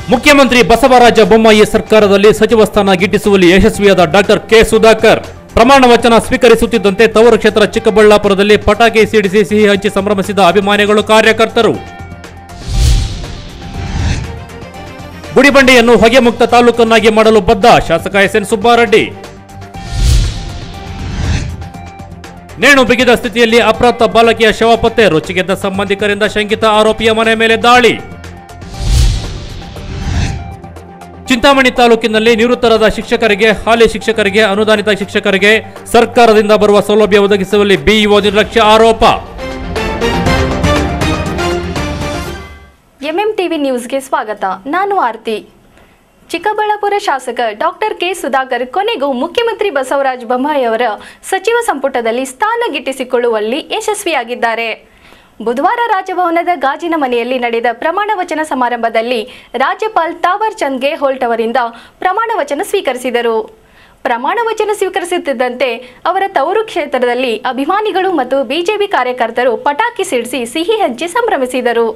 ಮುಖ್ಯಮಂತ್ರಿ ಬಸವರಾಜ ಬೊಮ್ಮಾಯಿ ಸರ್ಕಾರದಲ್ಲಿ ಸಚಿವ ಸ್ಥಾನ ಗಿಟ್ಟಿಸುವಲ್ಲಿ ಯಶಸ್ವಿಯಾದ ಡಾಕ್ಟರ್ ಕೆ ಸುಧಾಕರ್ ಪ್ರಮಾಣ ವಚನ ಸ್ವೀಕರಿಸುತ್ತಿದ್ದಂತೆ ತವರು ಕ್ಷೇತ್ರ ಚಿಕ್ಕಬಳ್ಳಾಪುರದಲ್ಲಿ ಪಟಾಕಿ ಸಿಡಿಸಿ ಸಿಹಿ ಹಂಚಿ ಸಂಭ್ರಮಿಸಿದ ಅಭಿಮಾನಿಗಳು ಕಾರ್ಯಕರ್ತರು ಗುಡಿಬಂಡೆಯನ್ನು ಹೊಗೆ ಮುಕ್ತ ತಾಲೂಕನ್ನಾಗಿ ಮಾಡಲು ಬದ್ಧ ಶಾಸಕ ಎಸ್ ಎನ್ ಸುಬ್ಬಾರೆಡ್ಡಿ ನೇಣು ಬಿಗಿದ ಸ್ಥಿತಿಯಲ್ಲಿ ಅಪ್ರಾಪ್ತ ಬಾಲಕಿಯ ಶವ ಪತ್ತೆ ರುಚಿಗೆದ್ದ ಸಂಬಂಧಿಕರಿಂದ ಶಂಕಿತ ಆರೋಪಿಯ ಮನೆ ಮೇಲೆ ದಾಳಿ ಚಿಂತಾಮಣಿ ತಾಲೂಕಿನಲ್ಲಿ ನಿವೃತ್ತರಾದ ಶಿಕ್ಷಕರಿಗೆ ಹಾಲಿ ಶಿಕ್ಷಕರಿಗೆ ಅನುದಾನಿತ ಶಿಕ್ಷಕರಿಗೆ ಸರ್ಕಾರದಿಂದ ಬರುವ ಸೌಲಭ್ಯ ಒದಗಿಸುವಲ್ಲಿ ಬಿಇಒ ನಿರ್ಲಕ್ಷ್ಯ ಆರೋಪ ಎಂಎಂ ಟಿವಿ ನ್ಯೂಸ್ಗೆ ಸ್ವಾಗತ ನಾನು ಆರ್ತಿ ಚಿಕ್ಕಬಳ್ಳಾಪುರ ಶಾಸಕ ಡಾಕ್ಟರ್ ಕೆ ಸುಧಾಕರ್ ಕೊನೆಗೂ ಮುಖ್ಯಮಂತ್ರಿ ಬಸವರಾಜ ಬೊಮ್ಮಾಯಿ ಅವರ ಸಚಿವ ಸಂಪುಟದಲ್ಲಿ ಸ್ಥಾನ ಗಿಟ್ಟಿಸಿಕೊಳ್ಳುವಲ್ಲಿ ಯಶಸ್ವಿಯಾಗಿದ್ದಾರೆ ಬುಧವಾರ ರಾಜಭವನದ ಗಾಜಿನ ಮನೆಯಲ್ಲಿ ನಡೆದ ಪ್ರಮಾಣ ವಚನ ಸಮಾರಂಭದಲ್ಲಿ ರಾಜ್ಯಪಾಲ್ ತಾವರ್ ಚಂದ್ ಗೆಹ್ಲೋಟ್ ಅವರಿಂದ ಪ್ರಮಾಣ ವಚನ ಸ್ವೀಕರಿಸಿದರು ಪ್ರಮಾಣ ವಚನ ಸ್ವೀಕರಿಸುತ್ತಿದ್ದಂತೆ ಅವರ ತವರು ಕ್ಷೇತ್ರದಲ್ಲಿ ಅಭಿಮಾನಿಗಳು ಮತ್ತು ಬಿಜೆಪಿ ಕಾರ್ಯಕರ್ತರು ಪಟಾಕಿ ಸಿಡಿಸಿ ಸಿಹಿ ಹಂಚಿ ಸಂಭ್ರಮಿಸಿದರು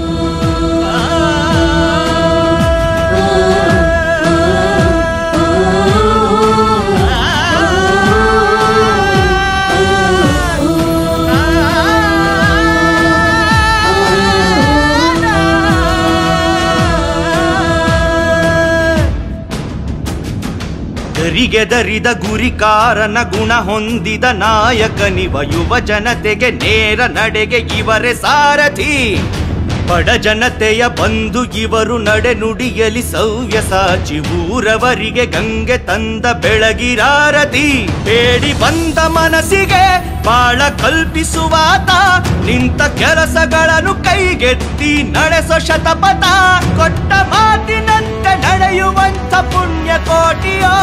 ದರಿಗೆದರಿದ ಗುರಿಕಾರನ ಗುಣ ಹೊಂದಿದ ನಾಯಕನಿವ ಯುವ ಜನತೆಗೆ ನೇರ ನಡೆಗೆ ಇವರೇ ಸಾರಥಿ ಬಡ ಜನತೆಯ ಬಂಧು ಇವರು ನಡೆ ನುಡಿಯಲಿ ಸವ್ಯ ಸಾಚಿ ಊರವರಿಗೆ ಗಂಗೆ ತಂದ ಬೆಳಗಿರಾರತಿ ಬೇಡಿ ಬಂದ ಮನಸ್ಸಿಗೆ ಬಾಳ ಕಲ್ಪಿಸುವಾತ ನಿಂತ ಕೆಲಸಗಳನ್ನು ಕೈಗೆತ್ತಿ ನಡೆಸೋ ಶತಪಥ ಕೊಟ್ಟ ಮಾತಿನಂತೆ ನಡೆಯುವಂತ ಪುಣ್ಯ ಕೋಟಿಯೋ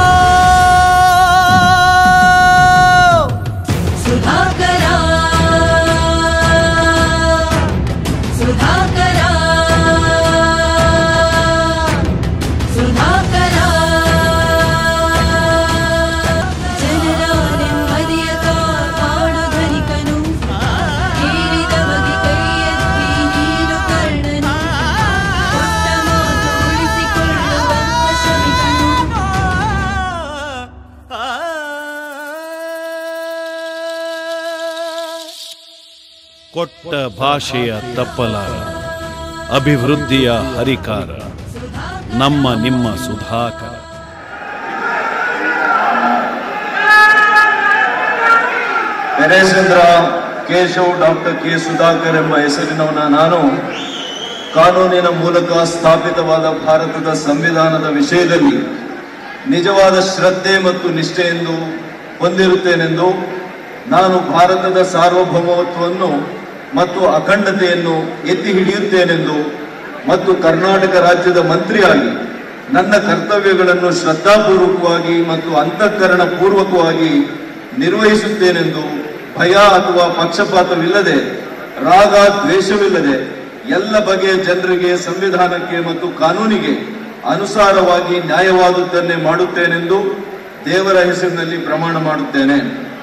ಸುಧಾಕರ ಸುಧಾಕರ ಸುಧಾಕರ ಜನರ ನೆಮ್ಮದಿಯ ಕಾಪಾಡು ಧನಿಕನು ಹೇರಿದ ಬಗೆ ಕೈಯೆತ್ತಿ ನೀನು ಕರ್ಣನು ಕೊಟ್ಟ ಮಾತು ಉಳಿಸಿಕೊಳ್ಳುವಂತ ಶ್ರಮಿಕನು ಕೊಟ್ಟ ಭಾಷೆಯ ತಪ್ಪಲಾರ ಅಭಿವೃದ್ಧಿಯ ಹರಿಕಾರ ನಮ್ಮ ನಿಮ್ಮ ಸುಧಾಕರ ನರೇಶೇಂದ್ರ ಕೇಶವ್ ಡಾಕ್ಟರ್ ಕೆ ಸುಧಾಕರ್ ಎಂಬ ಹೆಸರಿನವನ ನಾನು ಕಾನೂನಿನ ಮೂಲಕ ಸ್ಥಾಪಿತವಾದ ಭಾರತದ ಸಂವಿಧಾನದ ವಿಷಯದಲ್ಲಿ ನಿಜವಾದ ಶ್ರದ್ಧೆ ಮತ್ತು ನಿಷ್ಠೆಯನ್ನು ಹೊಂದಿರುತ್ತೇನೆಂದು ನಾನು ಭಾರತದ ಸಾರ್ವಭೌಮತ್ವವನ್ನು ಮತ್ತು ಅಖಂಡತೆಯನ್ನು ಎತ್ತಿ ಹಿಡಿಯುತ್ತೇನೆಂದು ಮತ್ತು ಕರ್ನಾಟಕ ರಾಜ್ಯದ ಮಂತ್ರಿಯಾಗಿ ನನ್ನ ಕರ್ತವ್ಯಗಳನ್ನು ಶ್ರದ್ಧಾಪೂರ್ವಕವಾಗಿ ಮತ್ತು ಅಂತಃಕರಣ ಪೂರ್ವಕವಾಗಿ ನಿರ್ವಹಿಸುತ್ತೇನೆಂದು ಭಯ ಅಥವಾ ಪಕ್ಷಪಾತವಿಲ್ಲದೆ ರಾಗ ದ್ವೇಷವಿಲ್ಲದೆ ಎಲ್ಲ ಬಗೆಯ ಜನರಿಗೆ ಸಂವಿಧಾನಕ್ಕೆ ಮತ್ತು ಕಾನೂನಿಗೆ ಅನುಸಾರವಾಗಿ ನ್ಯಾಯವಾದುದನ್ನೇ ಮಾಡುತ್ತೇನೆಂದು ದೇವರ ಹೆಸರಿನಲ್ಲಿ ಪ್ರಮಾಣ ಮಾಡುತ್ತೇನೆ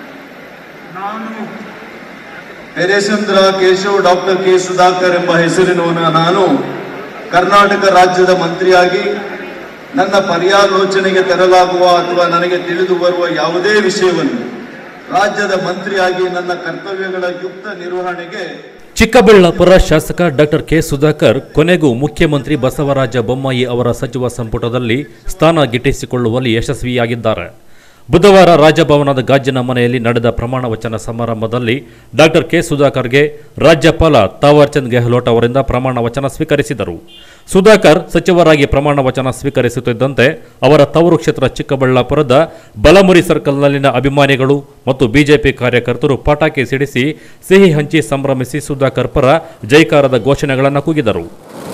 ಪೆರೇಸಂದ್ರ ಕೇಶವ್ ಡಾಕ್ಟರ್ ಕೆ ಸುಧಾಕರ್ ಎಂಬ ಹೆಸರಿನವನ ನಾನು ಕರ್ನಾಟಕ ರಾಜ್ಯದ ಮಂತ್ರಿಯಾಗಿ ನನ್ನ ಪರ್ಯಾಲೋಚನೆಗೆ ತರಲಾಗುವ ಅಥವಾ ನನಗೆ ತಿಳಿದು ಬರುವ ಯಾವುದೇ ವಿಷಯವನ್ನು ರಾಜ್ಯದ ಮಂತ್ರಿಯಾಗಿ ನನ್ನ ಕರ್ತವ್ಯಗಳ ಯುಕ್ತ ನಿರ್ವಹಣೆಗೆ ಚಿಕ್ಕಬಳ್ಳಾಪುರ ಶಾಸಕ ಡಾಕ್ಟರ್ ಕೆ ಸುಧಾಕರ್ ಕೊನೆಗೂ ಮುಖ್ಯಮಂತ್ರಿ ಬಸವರಾಜ ಬೊಮ್ಮಾಯಿ ಅವರ ಸಚಿವ ಸಂಪುಟದಲ್ಲಿ ಸ್ಥಾನ ಗಿಟ್ಟಿಸಿಕೊಳ್ಳುವಲ್ಲಿ ಯಶಸ್ವಿಯಾಗಿದ್ದಾರೆ ಬುಧವಾರ ರಾಜಭವನದ ಗಾಜಿನ ಮನೆಯಲ್ಲಿ ನಡೆದ ಪ್ರಮಾಣ ವಚನ ಸಮಾರಂಭದಲ್ಲಿ ಡಾಕ್ಟರ್ ಕೆ ಸುಧಾಕರ್ಗೆ ರಾಜ್ಯಪಾಲ ತಾವರ್ಚಂದ್ ಗೆಹ್ಲೋಟ್ ಅವರಿಂದ ಪ್ರಮಾಣ ವಚನ ಸ್ವೀಕರಿಸಿದರು ಸುಧಾಕರ್ ಸಚಿವರಾಗಿ ಪ್ರಮಾಣ ವಚನ ಸ್ವೀಕರಿಸುತ್ತಿದ್ದಂತೆ ಅವರ ತವರು ಕ್ಷೇತ್ರ ಚಿಕ್ಕಬಳ್ಳಾಪುರದ ಬಲಮುರಿ ಸರ್ಕಲ್ನಲ್ಲಿನ ಅಭಿಮಾನಿಗಳು ಮತ್ತು ಬಿಜೆಪಿ ಕಾರ್ಯಕರ್ತರು ಪಟಾಕಿ ಸಿಡಿಸಿ ಸಿಹಿ ಹಂಚಿ ಸಂಭ್ರಮಿಸಿ ಸುಧಾಕರ್ ಪರ ಜೈಕಾರದ ಘೋಷಣೆಗಳನ್ನು ಕೂಗಿದರು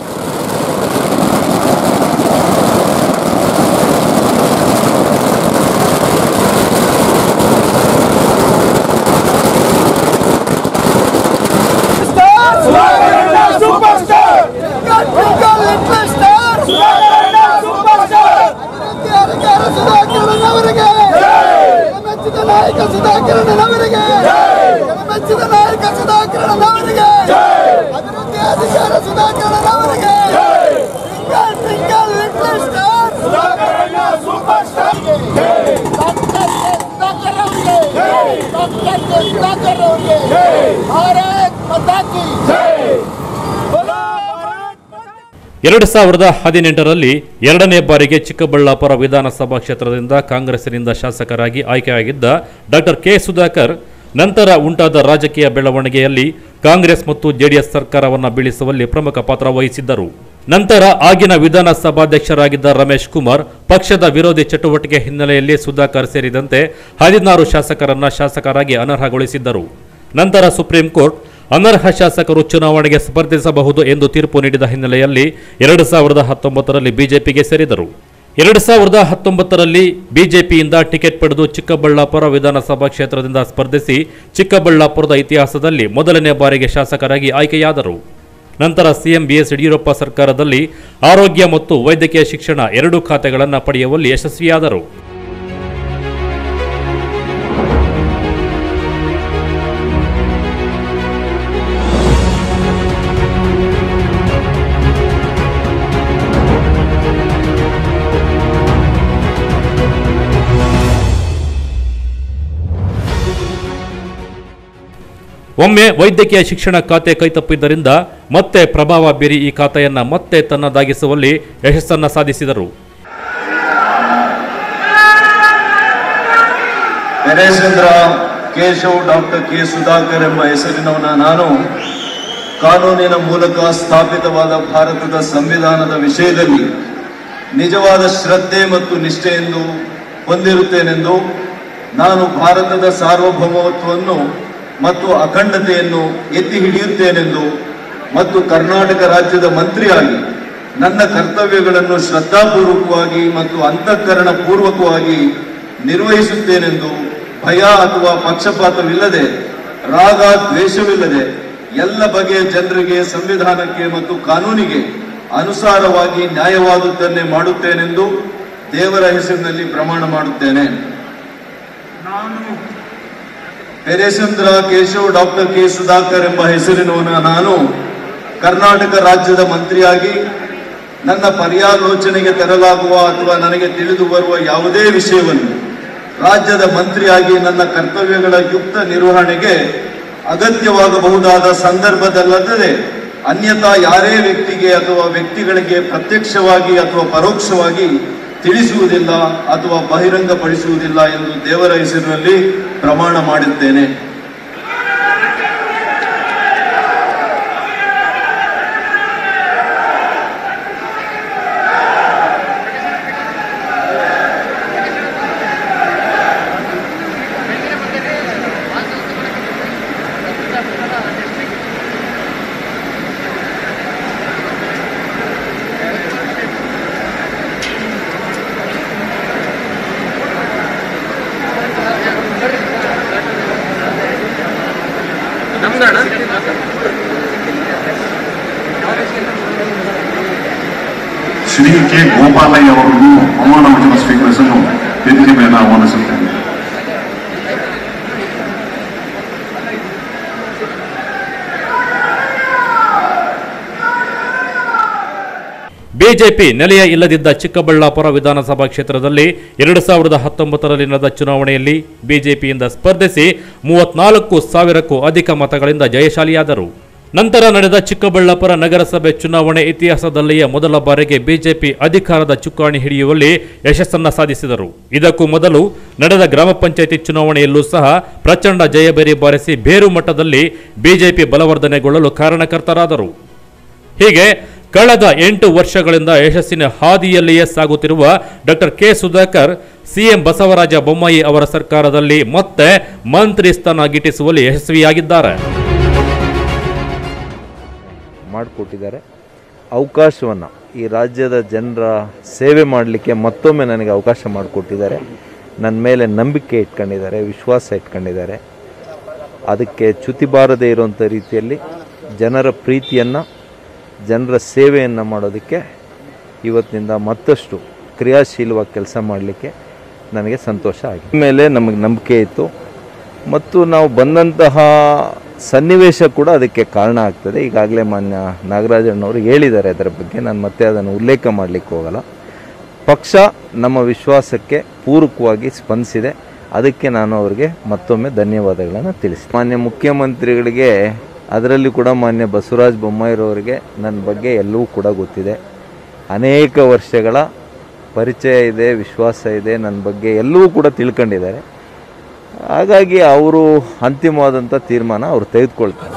ಸುಧಾಕರನವರಿಗೆ ಮೆಚ್ಚಿದ ನಾಯಕ ಸುಧಾಕರನವರಿಗೆ ಮೆಚ್ಚಿದ ನಾಯಕ ಸುಧಾಕರನವರಿಗೆ ಅಭಿವೃದ್ಧಿ ಅಧಿಕಾರ ಸುಧಾಕರನವರಿಗೆ super star super star doctor Sudhakar ಅವರಿಗೆ ಡಾಕ್ಟರ್ ಸುಧಾಕರ್ ಅವರಿಗೆ ಭಾರತ್ ಮಾತಾ ಕಿ ಎರಡು ಸಾವಿರದ ಹದಿನೆಂಟರಲ್ಲಿ ಎರಡನೇ ಬಾರಿಗೆ ಚಿಕ್ಕಬಳ್ಳಾಪುರ ವಿಧಾನಸಭಾ ಕ್ಷೇತ್ರದಿಂದ ಕಾಂಗ್ರೆಸ್ಸಿನಿಂದ ಶಾಸಕರಾಗಿ ಆಯ್ಕೆಯಾಗಿದ್ದ ಡಾಕ್ಟರ್ ಕೆ ಸುಧಾಕರ್ ನಂತರ ಉಂಟಾದ ರಾಜಕೀಯ ಬೆಳವಣಿಗೆಯಲ್ಲಿ ಕಾಂಗ್ರೆಸ್ ಮತ್ತು ಜೆಡಿಎಸ್ ಸರ್ಕಾರವನ್ನು ಬೀಳಿಸುವಲ್ಲಿ ಪ್ರಮುಖ ಪಾತ್ರ ವಹಿಸಿದ್ದರು ನಂತರ ಆಗಿನ ವಿಧಾನಸಭಾಧ್ಯಕ್ಷರಾಗಿದ್ದ ರಮೇಶ್ ಕುಮಾರ್ ಪಕ್ಷದ ವಿರೋಧಿ ಚಟುವಟಿಕೆ ಹಿನ್ನೆಲೆಯಲ್ಲಿ ಸುಧಾಕರ್ ಸೇರಿದಂತೆ ಹದಿನಾರು ಶಾಸಕರನ್ನ ಶಾಸಕರಾಗಿ ಅನರ್ಹಗೊಳಿಸಿದ್ದರು ನಂತರ ಸುಪ್ರೀಂ ಕೋರ್ಟ್ ಅನರ್ಹ ಶಾಸಕರು ಚುನಾವಣೆಗೆ ಸ್ಪರ್ಧಿಸಬಹುದು ಎಂದು ತೀರ್ಪು ನೀಡಿದ ಹಿನ್ನೆಲೆಯಲ್ಲಿ ಎರಡು ಸಾವಿರದ ಹತ್ತೊಂಬತ್ತರಲ್ಲಿ ಬಿಜೆಪಿಗೆ ಸೇರಿದರು ಎರಡು ಸಾವಿರದ ಹತ್ತೊಂಬತ್ತರಲ್ಲಿ ಬಿಜೆಪಿಯಿಂದ ಟಿಕೆಟ್ ಪಡೆದು ಚಿಕ್ಕಬಳ್ಳಾಪುರ ವಿಧಾನಸಭಾ ಕ್ಷೇತ್ರದಿಂದ ಸ್ಪರ್ಧಿಸಿ ಚಿಕ್ಕಬಳ್ಳಾಪುರದ ಇತಿಹಾಸದಲ್ಲಿ ಮೊದಲನೇ ಬಾರಿಗೆ ಶಾಸಕರಾಗಿ ಆಯ್ಕೆಯಾದರು ನಂತರ ಸಿಎಂ ಬಿಎಸ್ ಯಡಿಯೂರಪ್ಪ ಸರ್ಕಾರದಲ್ಲಿ ಆರೋಗ್ಯ ಮತ್ತು ವೈದ್ಯಕೀಯ ಶಿಕ್ಷಣ ಎರಡೂ ಖಾತೆಗಳನ್ನು ಪಡೆಯುವಲ್ಲಿ ಯಶಸ್ವಿಯಾದರು ಒಮ್ಮೆ ವೈದ್ಯಕೀಯ ಶಿಕ್ಷಣ ಖಾತೆ ಕೈತಪ್ಪಿದ್ದರಿಂದ ಮತ್ತೆ ಪ್ರಭಾವ ಬೀರಿ ಈ ಖಾತೆಯನ್ನ ಮತ್ತೆ ತನ್ನದಾಗಿಸುವಲ್ಲಿ ಯಶಸ್ಸನ್ನ ಸಾಧಿಸಿದರು ನರೇಶೇಂದ್ರ ಕೇಶವ್ ಡಾಕ್ಟರ್ ಕೆ ಸುಧಾಕರ್ ಎಂಬ ಹೆಸರಿನವನ ನಾನು ಕಾನೂನಿನ ಮೂಲಕ ಸ್ಥಾಪಿತವಾದ ಭಾರತದ ಸಂವಿಧಾನದ ವಿಷಯದಲ್ಲಿ ನಿಜವಾದ ಶ್ರದ್ಧೆ ಮತ್ತು ನಿಷ್ಠೆಯನ್ನು ಹೊಂದಿರುತ್ತೇನೆಂದು ನಾನು ಭಾರತದ ಸಾರ್ವಭೌಮತ್ವವನ್ನು ಮತ್ತು ಅಖಂಡತೆಯನ್ನು ಎತ್ತಿ ಹಿಡಿಯುತ್ತೇನೆಂದು ಮತ್ತು ಕರ್ನಾಟಕ ರಾಜ್ಯದ ಮಂತ್ರಿಯಾಗಿ ನನ್ನ ಕರ್ತವ್ಯಗಳನ್ನು ಶ್ರದ್ಧಾಪೂರ್ವಕವಾಗಿ ಮತ್ತು ಅಂತಃಕರಣ ಪೂರ್ವಕವಾಗಿ ನಿರ್ವಹಿಸುತ್ತೇನೆಂದು ಭಯ ಅಥವಾ ಪಕ್ಷಪಾತವಿಲ್ಲದೆ ರಾಗ ದ್ವೇಷವಿಲ್ಲದೆ ಎಲ್ಲ ಬಗೆಯ ಜನರಿಗೆ ಸಂವಿಧಾನಕ್ಕೆ ಮತ್ತು ಕಾನೂನಿಗೆ ಅನುಸಾರವಾಗಿ ನ್ಯಾಯವಾದುದನ್ನೇ ಮಾಡುತ್ತೇನೆಂದು ದೇವರ ಹೆಸರಿನಲ್ಲಿ ಪ್ರಮಾಣ ಮಾಡುತ್ತೇನೆ ಪೆರೇಸಂದ್ರ ಕೇಶವ್ ಡಾಕ್ಟರ್ ಕೆ ಸುಧಾಕರ್ ಎಂಬ ಹೆಸರಿನವನ ನಾನು ಕರ್ನಾಟಕ ರಾಜ್ಯದ ಮಂತ್ರಿಯಾಗಿ ನನ್ನ ಪರ್ಯಾಲೋಚನೆಗೆ ತರಲಾಗುವ ಅಥವಾ ನನಗೆ ತಿಳಿದು ಬರುವ ಯಾವುದೇ ವಿಷಯವನ್ನು ರಾಜ್ಯದ ಮಂತ್ರಿಯಾಗಿ ನನ್ನ ಕರ್ತವ್ಯಗಳ ಯುಕ್ತ ನಿರ್ವಹಣೆಗೆ ಅಗತ್ಯವಾಗಬಹುದಾದ ಸಂದರ್ಭದಲ್ಲದೆ ಅನ್ಯಥಾ ಯಾರೇ ವ್ಯಕ್ತಿಗೆ ಅಥವಾ ವ್ಯಕ್ತಿಗಳಿಗೆ ಪ್ರತ್ಯಕ್ಷವಾಗಿ ಅಥವಾ ಪರೋಕ್ಷವಾಗಿ ತಿಳಿಸುವುದಿಲ್ಲ ಅಥವಾ ಬಹಿರಂಗಪಡಿಸುವುದಿಲ್ಲ ಎಂದು ದೇವರ ಹೆಸರಿನಲ್ಲಿ ಪ್ರಮಾಣ ಮಾಡುತ್ತೇನೆ ಶ್ರೀ ಕೆ ಗೋಪಾಲಯ್ಯ ಅವರನ್ನು ಪ್ರಮಾಣ ವಚನ ಸ್ವೀಕರಿಸಲು ವೇದಿಕೆ ಮೇಲೆ ಆಹ್ವಾನಿಸುತ್ತೇನೆ ಬಿಜೆಪಿ ನೆಲೆಯ ಇಲ್ಲದಿದ್ದ ಚಿಕ್ಕಬಳ್ಳಾಪುರ ವಿಧಾನಸಭಾ ಕ್ಷೇತ್ರದಲ್ಲಿ ಎರಡು ಸಾವಿರದ ಹತ್ತೊಂಬತ್ತರಲ್ಲಿ ನಡೆದ ಚುನಾವಣೆಯಲ್ಲಿ ಬಿಜೆಪಿಯಿಂದ ಸ್ಪರ್ಧಿಸಿ ಮೂವತ್ನಾಲ್ಕು ಸಾವಿರಕ್ಕೂ ಅಧಿಕ ಮತಗಳಿಂದ ಜಯಶಾಲಿಯಾದರು ನಂತರ ನಡೆದ ಚಿಕ್ಕಬಳ್ಳಾಪುರ ನಗರಸಭೆ ಚುನಾವಣೆ ಇತಿಹಾಸದಲ್ಲಿಯೇ ಮೊದಲ ಬಾರಿಗೆ ಬಿಜೆಪಿ ಅಧಿಕಾರದ ಚುಕ್ಕಾಣಿ ಹಿಡಿಯುವಲ್ಲಿ ಯಶಸ್ಸನ್ನ ಸಾಧಿಸಿದರು ಇದಕ್ಕೂ ಮೊದಲು ನಡೆದ ಗ್ರಾಮ ಪಂಚಾಯಿತಿ ಚುನಾವಣೆಯಲ್ಲೂ ಸಹ ಪ್ರಚಂಡ ಜಯಬೇರಿ ಬಾರಿಸಿ ಬೇರು ಮಟ್ಟದಲ್ಲಿ ಬಿಜೆಪಿ ಬಲವರ್ಧನೆಗೊಳ್ಳಲು ಕಾರಣಕರ್ತರಾದರು ಹೀಗೆ ಕಳೆದ ಎಂಟು ವರ್ಷಗಳಿಂದ ಯಶಸ್ಸಿನ ಹಾದಿಯಲ್ಲಿಯೇ ಸಾಗುತ್ತಿರುವ doctor K Sudhakar CM Basavaraja Bommai ಅವರ ಸರ್ಕಾರದಲ್ಲಿ ಮತ್ತೆ ಮಂತ್ರಿ ಸ್ಥಾನ ಗಿಟ್ಟಿಸುವಲ್ಲಿ ಯಶಸ್ವಿಯಾಗಿದ್ದಾರೆ ಮಾಡಿಕೊಟ್ಟಿದ್ದಾರೆ ಅವಕಾಶವನ್ನು ಈ ರಾಜ್ಯದ ಜನರ ಸೇವೆ ಮಾಡಲಿಕ್ಕೆ ಮತ್ತೊಮ್ಮೆ ನನಗೆ ಅವಕಾಶ ಮಾಡಿಕೊಟ್ಟಿದ್ದಾರೆ ನನ್ನ ಮೇಲೆ ನಂಬಿಕೆ ಇಟ್ಕೊಂಡಿದ್ದಾರೆ ವಿಶ್ವಾಸ ಇಟ್ಕೊಂಡಿದ್ದಾರೆ ಅದಕ್ಕೆ ಚ್ಯುತಿ ಬಾರದೇ ಇರುವಂಥ ರೀತಿಯಲ್ಲಿ ಜನರ ಪ್ರೀತಿಯನ್ನು ಜನರ ಸೇವೆಯನ್ನು ಮಾಡೋದಕ್ಕೆ ಇವತ್ತಿನಿಂದ ಮತ್ತಷ್ಟು ಕ್ರಿಯಾಶೀಲವಾಗಿ ಕೆಲಸ ಮಾಡಲಿಕ್ಕೆ ನನಗೆ ಸಂತೋಷ ಆಗಿದೆ ಮೇಲೆ ನಮಗೆ ನಂಬಿಕೆ ಇತ್ತು ಮತ್ತು ನಾವು ಬಂದಂತಹ ಸನ್ನಿವೇಶ ಕೂಡ ಅದಕ್ಕೆ ಕಾರಣ ಆಗ್ತದೆ ಈಗಾಗಲೇ ಮಾನ್ಯ ನಾಗರಾಜಣ್ಣವರು ಹೇಳಿದ್ದಾರೆ ಅದರ ಬಗ್ಗೆ ನಾನು ಮತ್ತೆ ಅದನ್ನು ಉಲ್ಲೇಖ ಮಾಡಲಿಕ್ಕೆ ಹೋಗಲ್ಲ ಪಕ್ಷ ನಮ್ಮ ವಿಶ್ವಾಸಕ್ಕೆ ಪೂರಕವಾಗಿ ಸ್ಪಂದಿಸಿದೆ ಅದಕ್ಕೆ ನಾನು ಅವರಿಗೆ ಮತ್ತೊಮ್ಮೆ ಧನ್ಯವಾದಗಳನ್ನು ತಿಳಿಸ್ತೀನಿ ಮಾನ್ಯ ಮುಖ್ಯಮಂತ್ರಿಗಳಿಗೆ ಅದರಲ್ಲಿ ಕೂಡ ಮಾನ್ಯ ಬಸವರಾಜ ಬೊಮ್ಮಾಯಿರವರಿಗೆ ನನ್ನ ಬಗ್ಗೆ ಎಲ್ಲವೂ ಕೂಡ ಗೊತ್ತಿದೆ ಅನೇಕ ವರ್ಷಗಳ ಪರಿಚಯ ಇದೆ ವಿಶ್ವಾಸ ಇದೆ ನನ್ನ ಬಗ್ಗೆ ಎಲ್ಲವೂ ಕೂಡ ತಿಳ್ಕೊಂಡಿದ್ದಾರೆ ಹಾಗಾಗಿ ಅವರು ಅಂತಿಮವಾದಂಥ ತೀರ್ಮಾನ ಅವರು ತೆಗೆದುಕೊಳ್ತಾರೆ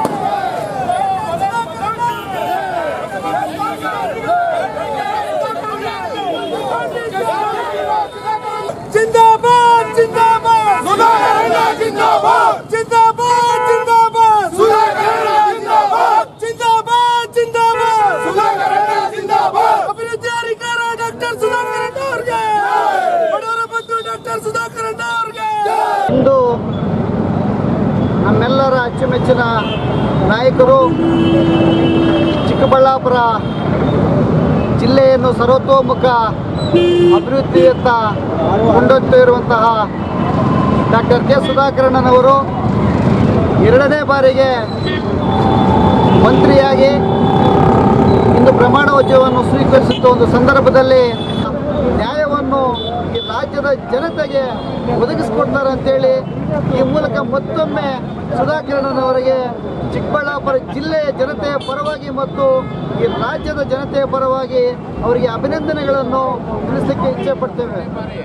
ಜಿಂದಾಬಾದ್ ಜಿಂದಾಬಾದ್ ಸುಧಾಕರಣ ಜಿಂದಾಬಾದ್ ಜಿಂದಾಬಾದ್ ಜಿಂದಾಬಾದ್ ಸುಧಾಕರಣ ಜಿಂದಾಬಾದ್ ಜಿಂದಾಬಾದ್ ಜಿಂದಾಬಾದ್ ಸುಧಾಕರಣ ಜಿಂದಾಬಾದ್ ಅಭಿವೃದ್ಧಿ ಅಧಿಕಾರ ಡಾಕ್ಟರ್ ಸುಧಾಕರಣ ಅವ್ರಿಗೆ ಬಡವರ ಬಂಧು ಡಾಕ್ಟರ್ ಸುಧಾಕರಣ ಅವ್ರಿಗೆ ಇಂದು ನಮ್ಮೆಲ್ಲರ ಅಚ್ಚುಮೆಚ್ಚಿನ ನಾಯಕರು ಚಿಕ್ಕಬಳ್ಳಾಪುರ ಜಿಲ್ಲೆಯನ್ನು ಸರ್ವತೋಮುಖ ಅಭಿವೃದ್ಧಿಯತ್ತ ಕೊಂಡೊಯ್ತಿರುವಂತಹ ಡಾಕ್ಟರ್ ಕೆ ಸುಧಾಕರಣ್ಣನವರು ಎರಡನೇ ಬಾರಿಗೆ ಮಂತ್ರಿಯಾಗಿ ಇಂದು ಪ್ರಮಾಣ ವಚನವನ್ನು ಸ್ವೀಕರಿಸುತ್ತ ಒಂದು ಸಂದರ್ಭದಲ್ಲಿ ನ್ಯಾಯವನ್ನು ಈ ರಾಜ್ಯದ ಜನತೆಗೆ ಒದಗಿಸಿಕೊಡ್ತಾರೆ ಅಂತೇಳಿ ಈ ಮೂಲಕ ಮತ್ತೊಮ್ಮೆ ಸುಧಾಕರಣ್ಣನವರಿಗೆ ಚಿಕ್ಕಬಳ್ಳಾಪುರ ಜಿಲ್ಲೆಯ ಜನತೆಯ ಪರವಾಗಿ ಮತ್ತು ಈ ರಾಜ್ಯದ ಜನತೆಯ ಪರವಾಗಿ ಅವರಿಗೆ ಅಭಿನಂದನೆಗಳನ್ನು ತಿಳಿಸಲಿಕ್ಕೆ ಇಚ್ಛೆ ಪಡ್ತೇವೆ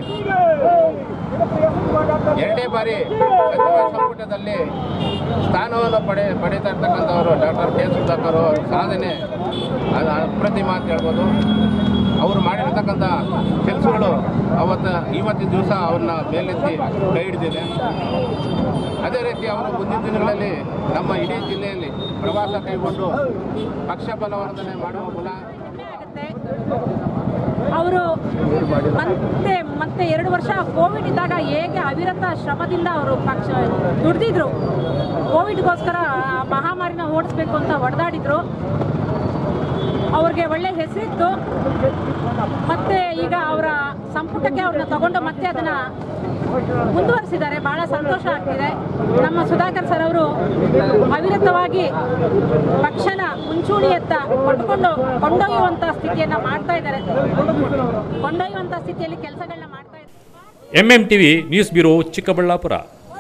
ಎರಡನೇ ಬಾರಿ ಸಚಿವ ಸಂಪುಟದಲ್ಲಿ ಸ್ಥಾನವನ್ನು ಪಡೆ ಪಡೀತಾ ಇರ್ತಕ್ಕಂಥವರು ಡಾಕ್ಟರ್ ಕೆ ಸುಧಾಕರ್ ಅವರ ಸಾಧನೆ ಅದು ಅಪ್ರತಿಮ ಅಂತ ಹೇಳ್ಬೋದು ಅವರು ಮಾಡಿರ್ತಕ್ಕಂಥ ಕೆಲಸಗಳು ಅವತ್ತು ಇವತ್ತಿನ ದಿವಸ ಅವ್ರನ್ನ ಮೇಲೆತ್ತಿ ಕೈ ಹಿಡಿದಿದೆ ಅದೇ ರೀತಿ ಅವರು ಮುಂದಿನ ದಿನಗಳಲ್ಲಿ ನಮ್ಮ ಇಡೀ ಜಿಲ್ಲೆಯಲ್ಲಿ ಪ್ರವಾಸ ಕೈಗೊಂಡು ಪಕ್ಷ ಬಲವರ್ಧನೆ ಮಾಡುವ ಮೂಲಕ ಅವರು ಮತ್ತೆ ಮತ್ತೆ ಎರಡು ವರ್ಷ ಕೋವಿಡ್ ಇದ್ದಾಗ ಹೇಗೆ ಅವಿರತ ಶ್ರಮದಿಂದ ಅವರು ಪಕ್ಷ ದುಡ್ದಿದ್ರು ಕೋವಿಡ್ಗೋಸ್ಕರ ಆ ಮಹಾಮಾರಿನ ಓಡಿಸ್ಬೇಕು ಅಂತ ಹೊಡೆದಾಡಿದ್ರು ಅವ್ರಿಗೆ ಒಳ್ಳೆ ಹೆಸರಿತ್ತು ಮತ್ತೆ ಈಗ ಅವರ ಸಂಪುಟಕ್ಕೆ ಅವ್ರನ್ನ ತಗೊಂಡು ಮತ್ತೆ ಅದನ್ನ ಮುಂದುವರಿಸಿದ್ದಾರೆ ಬಹಳ ಸಂತೋಷ ಆಗ್ತಿದೆ ನಮ್ಮ ಸುಧಾಕರ್ ಸರ್ ಅವರು ಅವಿರತವಾಗಿ ಪಕ್ಷನ ಮುಂಚೂಣಿಯತ್ತ ಕೊಂಡುಕೊಂಡು ಕೊಂಡೊಯ್ಯುವಂತ ಸ್ಥಿತಿಯನ್ನ ಮಾಡ್ತಾ ಇದ್ದಾರೆ ಕೊಂಡೊಯ್ಯುವಂತ ಸ್ಥಿತಿಯಲ್ಲಿ ಕೆಲಸಗಳನ್ನ ಮಾಡ್ತಾ ಇದ್ದಾರೆ MM TV news bureau Chikkaballapura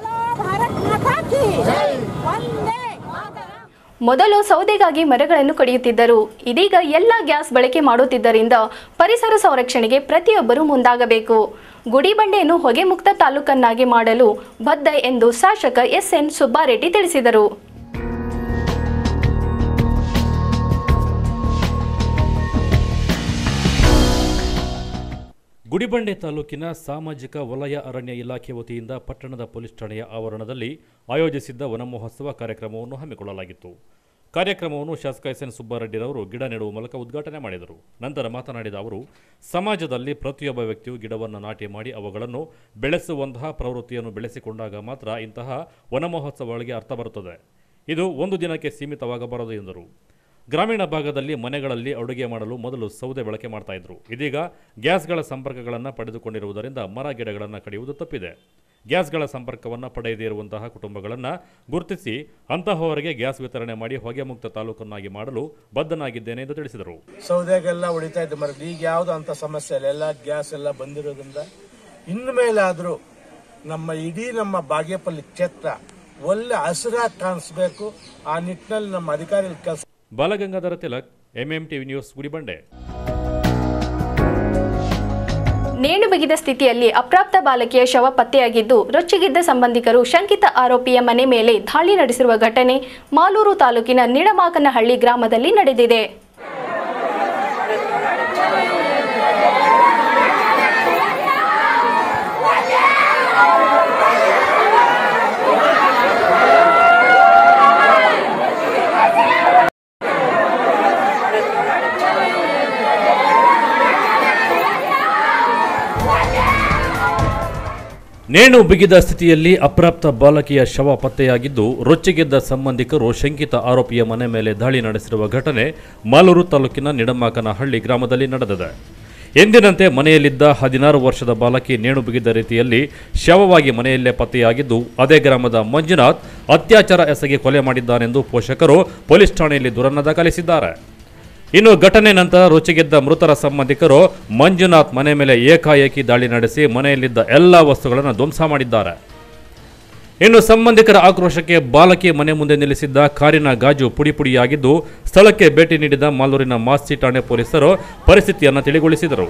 ಮೊದಲು ಸೌದೆಗಾಗಿ ಮರಗಳನ್ನು ಕಡಿಯುತ್ತಿದ್ದರು ಇದೀಗ ಎಲ್ಲ ಗ್ಯಾಸ್ ಬಳಕೆ ಮಾಡುತ್ತಿದ್ದರಿಂದ ಪರಿಸರ ಸಂರಕ್ಷಣೆಗೆ ಪ್ರತಿಯೊಬ್ಬರೂ ಮುಂದಾಗಬೇಕು ಗುಡಿಬಂಡೆಯನ್ನು ಹೊಗೆ ಮುಕ್ತ ತಾಲೂಕನ್ನಾಗಿ ಮಾಡಲು ಬದ್ಧ ಎಂದು ಶಾಸಕ ಎಸ್ಎನ್ ಸುಬ್ಬಾರೆಡ್ಡಿ ತಿಳಿಸಿದರು ಗುಡಿಬಂಡೆ ತಾಲೂಕಿನ ಸಾಮಾಜಿಕ ವಲಯ ಅರಣ್ಯ ಇಲಾಖೆ ವತಿಯಿಂದ ಪಟ್ಟಣದ ಪೊಲೀಸ್ ಠಾಣೆಯ ಆವರಣದಲ್ಲಿ ಆಯೋಜಿಸಿದ್ದ ವನಮಹೋತ್ಸವ ಕಾರ್ಯಕ್ರಮವನ್ನು ಹಮ್ಮಿಕೊಳ್ಳಲಾಗಿತ್ತು ಕಾರ್ಯಕ್ರಮವನ್ನು ಶಾಸಕ ಎಸ್ ಎನ್ ಸುಬ್ಬಾರೆಡ್ಡಿರವರು ಗಿಡ ನೆಡುವ ಮೂಲಕ ಉದ್ಘಾಟನೆ ಮಾಡಿದರು ನಂತರ ಮಾತನಾಡಿದ ಅವರು ಸಮಾಜದಲ್ಲಿ ಪ್ರತಿಯೊಬ್ಬ ವ್ಯಕ್ತಿಯು ಗಿಡವನ್ನು ನಾಟಿ ಮಾಡಿ ಅವುಗಳನ್ನು ಬೆಳೆಸುವಂತಹ ಪ್ರವೃತ್ತಿಯನ್ನು ಬೆಳೆಸಿಕೊಂಡಾಗ ಮಾತ್ರ ಇಂತಹ ವನಮಹೋತ್ಸವಗಳಿಗೆ ಅರ್ಥ ಬರುತ್ತದೆ ಇದು ಒಂದು ದಿನಕ್ಕೆ ಸೀಮಿತವಾಗಬಾರದು ಎಂದರು ಗ್ರಾಮೀಣ ಭಾಗದಲ್ಲಿ ಮನೆಗಳಲ್ಲಿ ಅಡುಗೆ ಮಾಡಲು ಮೊದಲು ಸೌದೆ ಬಳಕೆ ಮಾಡ್ತಾ ಇದ್ರು ಇದೀಗ ಗ್ಯಾಸ್ಗಳ ಸಂಪರ್ಕಗಳನ್ನು ಪಡೆದುಕೊಂಡಿರುವುದರಿಂದ ಮರ ಗಿಡಗಳನ್ನು ಕಡಿಯುವುದು ತಪ್ಪಿದೆ ಗ್ಯಾಸ್ಗಳ ಸಂಪರ್ಕವನ್ನು ಪಡೆಯದೇ ಇರುವಂತಹ ಕುಟುಂಬಗಳನ್ನು ಗುರುತಿಸಿ ಅಂತಹವರಿಗೆ ಗ್ಯಾಸ್ ವಿತರಣೆ ಮಾಡಿ ಹೊಗೆ ಮುಕ್ತ ತಾಲೂಕನ್ನಾಗಿ ಮಾಡಲು ಬದ್ಧನಾಗಿದ್ದೇನೆ ಎಂದು ತಿಳಿಸಿದರು ಸೌದೆಗೆಲ್ಲ ಉಳಿತಾ ಇದ್ದ ಮರ ಈಗ ಯಾವ್ದು ಅಂತ ಸಮಸ್ಯೆ ಇಲ್ಲ ಎಲ್ಲ ಗ್ಯಾಸ್ ಎಲ್ಲ ಬಂದಿರೋದ್ರಿಂದ ಇನ್ನು ಮೇಲಾದ್ರೂ ನಮ್ಮ ಇಡೀ ನಮ್ಮ ಬಾಗೇಪಲ್ಲಿ ಕ್ಷೇತ್ರ ಒಳ್ಳೆ ಹಸಿರಾಗಿ ಕಾಣಿಸ್ಬೇಕು ಆ ನಿಟ್ಟಿನಲ್ಲಿ ನಮ್ಮ ಅಧಿಕಾರಿಗಳ ಕೆಲಸ Balagangadhara Tilak MM TV news Gudibande ನೇಣು ಬಿಗಿದ ಸ್ಥಿತಿಯಲ್ಲಿ ಅಪ್ರಾಪ್ತ ಬಾಲಕಿಯ ಶವ ಪತ್ತೆಯಾಗಿದ್ದು ರೊಚ್ಚಿಗಿದ್ದ ಸಂಬಂಧಿಕರು ಶಂಕಿತ ಆರೋಪಿಯ ಮನೆ ಮೇಲೆ ದಾಳಿ ನಡೆಸಿರುವ ಘಟನೆ ಮಾಲೂರು ತಾಲೂಕಿನ ನಿಡಮಾಕನಹಳ್ಳಿ ಗ್ರಾಮದಲ್ಲಿ ನಡೆದಿದೆ ನೇಣು ಬಿಗಿದ ಸ್ಥಿತಿಯಲ್ಲಿ ಅಪ್ರಾಪ್ತ ಬಾಲಕಿಯ ಶವ ಪತ್ತೆಯಾಗಿದ್ದು ರೊಚ್ಚಿಗೆದ್ದ ಸಂಬಂಧಿಕರು ಶಂಕಿತ ಆರೋಪಿಯ ಮನೆ ಮೇಲೆ ದಾಳಿ ನಡೆಸಿರುವ ಘಟನೆ ಮಾಲೂರು ತಾಲೂಕಿನ ನಿಡಮಾಕನಹಳ್ಳಿ ಗ್ರಾಮದಲ್ಲಿ ನಡೆದಿದೆ ಎಂದಿನಂತೆ ಮನೆಯಲ್ಲಿದ್ದ ಹದಿನಾರು ವರ್ಷದ ಬಾಲಕಿ ನೇಣು ಬಿಗಿದ ರೀತಿಯಲ್ಲಿ ಶವವಾಗಿ ಮನೆಯಲ್ಲೇ ಪತ್ತೆಯಾಗಿದ್ದು ಅದೇ ಗ್ರಾಮದ ಮಂಜುನಾಥ್ ಅತ್ಯಾಚಾರ ಎಸಗಿ ಕೊಲೆ ಮಾಡಿದ್ದಾನೆಂದು ಪೋಷಕರು ಪೊಲೀಸ್ ಠಾಣೆಯಲ್ಲಿ ದೂರನ್ನು ದಾಖಲಿಸಿದ್ದಾರೆ ಇನ್ನು ಘಟನೆ ನಂತರ ರುಚಿಗೆದ್ದ ಮೃತರ ಸಂಬಂಧಿಕರು ಮಂಜುನಾಥ್ ಮನೆ ಮೇಲೆ ಏಕಾಏಕಿ ದಾಳಿ ನಡೆಸಿ ಮನೆಯಲ್ಲಿದ್ದ ಎಲ್ಲ ವಸ್ತುಗಳನ್ನು ಧ್ವಂಸ ಮಾಡಿದ್ದಾರೆ ಇನ್ನು ಸಂಬಂಧಿಕರ ಆಕ್ರೋಶಕ್ಕೆ ಬಾಲಕಿ ಮನೆ ಮುಂದೆ ನಿಲ್ಲಿಸಿದ್ದ ಕಾರಿನ ಗಾಜು ಪುಡಿ ಪುಡಿಯಾಗಿದ್ದು ಸ್ಥಳಕ್ಕೆ ಭೇಟಿ ನೀಡಿದ ಮಾಲೂರಿನ ಮಾಸ್ತಿ ಠಾಣೆ ಪೊಲೀಸರು ಪರಿಸ್ಥಿತಿಯನ್ನು ತಿಳಿಗೊಳಿಸಿದರು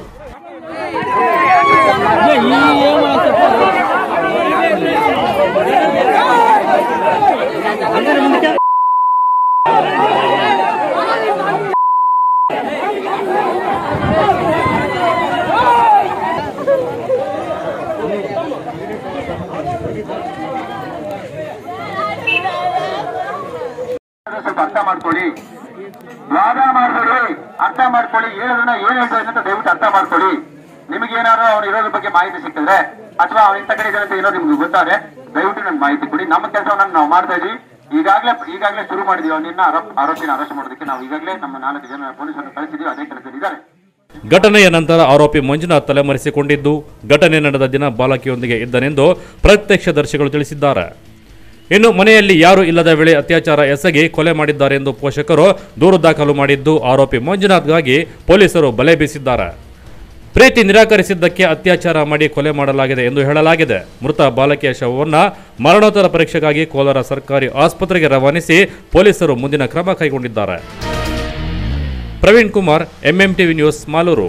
ಸ್ವಲ್ಪ ಅರ್ಥ ಮಾಡ್ಕೊಳ್ಳಿ ವಾದ ಮಾಡ್ಕೊಳ್ಳಿ ಅರ್ಥ ಮಾಡ್ಕೊಳ್ಳಿ ಹೇಳೋದನ್ನ ಏನ್ ಹೇಳ್ತಾ ಇದ್ದೀನಿ ಅಂತ ದಯವಿಟ್ಟು ಅರ್ಥ ಮಾಡ್ಕೊಳ್ಳಿ ನಿಮಗೇನಾದ್ರು ಅವ್ನು ಇರೋದ್ರ ಬಗ್ಗೆ ಮಾಹಿತಿ ಸಿಕ್ಕಿದ್ರೆ ಅಥವಾ ಅವ್ನ ಇಂಥ ಕಡೆ ಇದ್ದಾನೆ ಅಂತ ಏನೋ ನಿಮ್ಗೆ ಗೊತ್ತಾದ್ರೆ ದಯವಿಟ್ಟು ನನ್ಗೆ ಮಾಹಿತಿ ಕೊಡಿ ನಮ್ಮ ಕೆಲಸವನ್ನ ನಾವು ಮಾಡ್ತಾ ಇದೀವಿ ಈಗಾಗಲೇ ಈಗಾಗಲೇ ಶುರು ಮಾಡಿದೀವಿ ಅವನಿನ್ನ ಆರೋಪ ಆರೋಪಿನ ಅರೆಸ್ಟ್ ಮಾಡೋದಕ್ಕೆ ನಾವು ಈಗಾಗಲೇ ನಮ್ಮ ನಾಲ್ಕು ಜನ ಪೊಲೀಸರನ್ನು ಕಳಿಸಿದೀವಿ ಅದೇ ಕೆಲಸದಲ್ಲಿದ್ದಾರೆ ಘಟನೆಯ ನಂತರ ಆರೋಪಿ ಮಂಜುನಾಥ್ ತಲೆಮರೆಸಿಕೊಂಡಿದ್ದು ಘಟನೆ ನಡೆದ ದಿನ ಬಾಲಕಿಯೊಂದಿಗೆ ಇದ್ದನೆಂದು ಪ್ರತ್ಯಕ್ಷದರ್ಶಿಗಳು ತಿಳಿಸಿದ್ದಾರೆ ಇನ್ನು ಮನೆಯಲ್ಲಿ ಯಾರು ಇಲ್ಲದ ವೇಳೆ ಅತ್ಯಾಚಾರ ಎಸಗಿ ಕೊಲೆ ಮಾಡಿದ್ದಾರೆ ಎಂದು ಪೋಷಕರು ದೂರು ದಾಖಲು ಮಾಡಿದ್ದು ಆರೋಪಿ ಮಂಜುನಾಥ್ಗಾಗಿ ಪೊಲೀಸರು ಬಲೆ ಬೀಸಿದ್ದಾರೆ ಪ್ರೀತಿ ನಿರಾಕರಿಸಿದ್ದಕ್ಕೆ ಅತ್ಯಾಚಾರ ಮಾಡಿ ಕೊಲೆ ಮಾಡಲಾಗಿದೆ ಎಂದು ಹೇಳಲಾಗಿದೆ ಮೃತ ಬಾಲಕಿಯ ಶವವನ್ನು ಮರಣೋತ್ತರ ಪರೀಕ್ಷೆಗಾಗಿ ಕೋಲಾರ ಸರ್ಕಾರಿ ಆಸ್ಪತ್ರೆಗೆ ರವಾನಿಸಿ ಪೊಲೀಸರು ಮುಂದಿನ ಕ್ರಮ ಕೈಗೊಂಡಿದ್ದಾರೆ ಪ್ರವೀಣ್ ಕುಮಾರ್ ಎಂಎಂಟಿವಿ ನ್ಯೂಸ್ ಮಾಲೂರು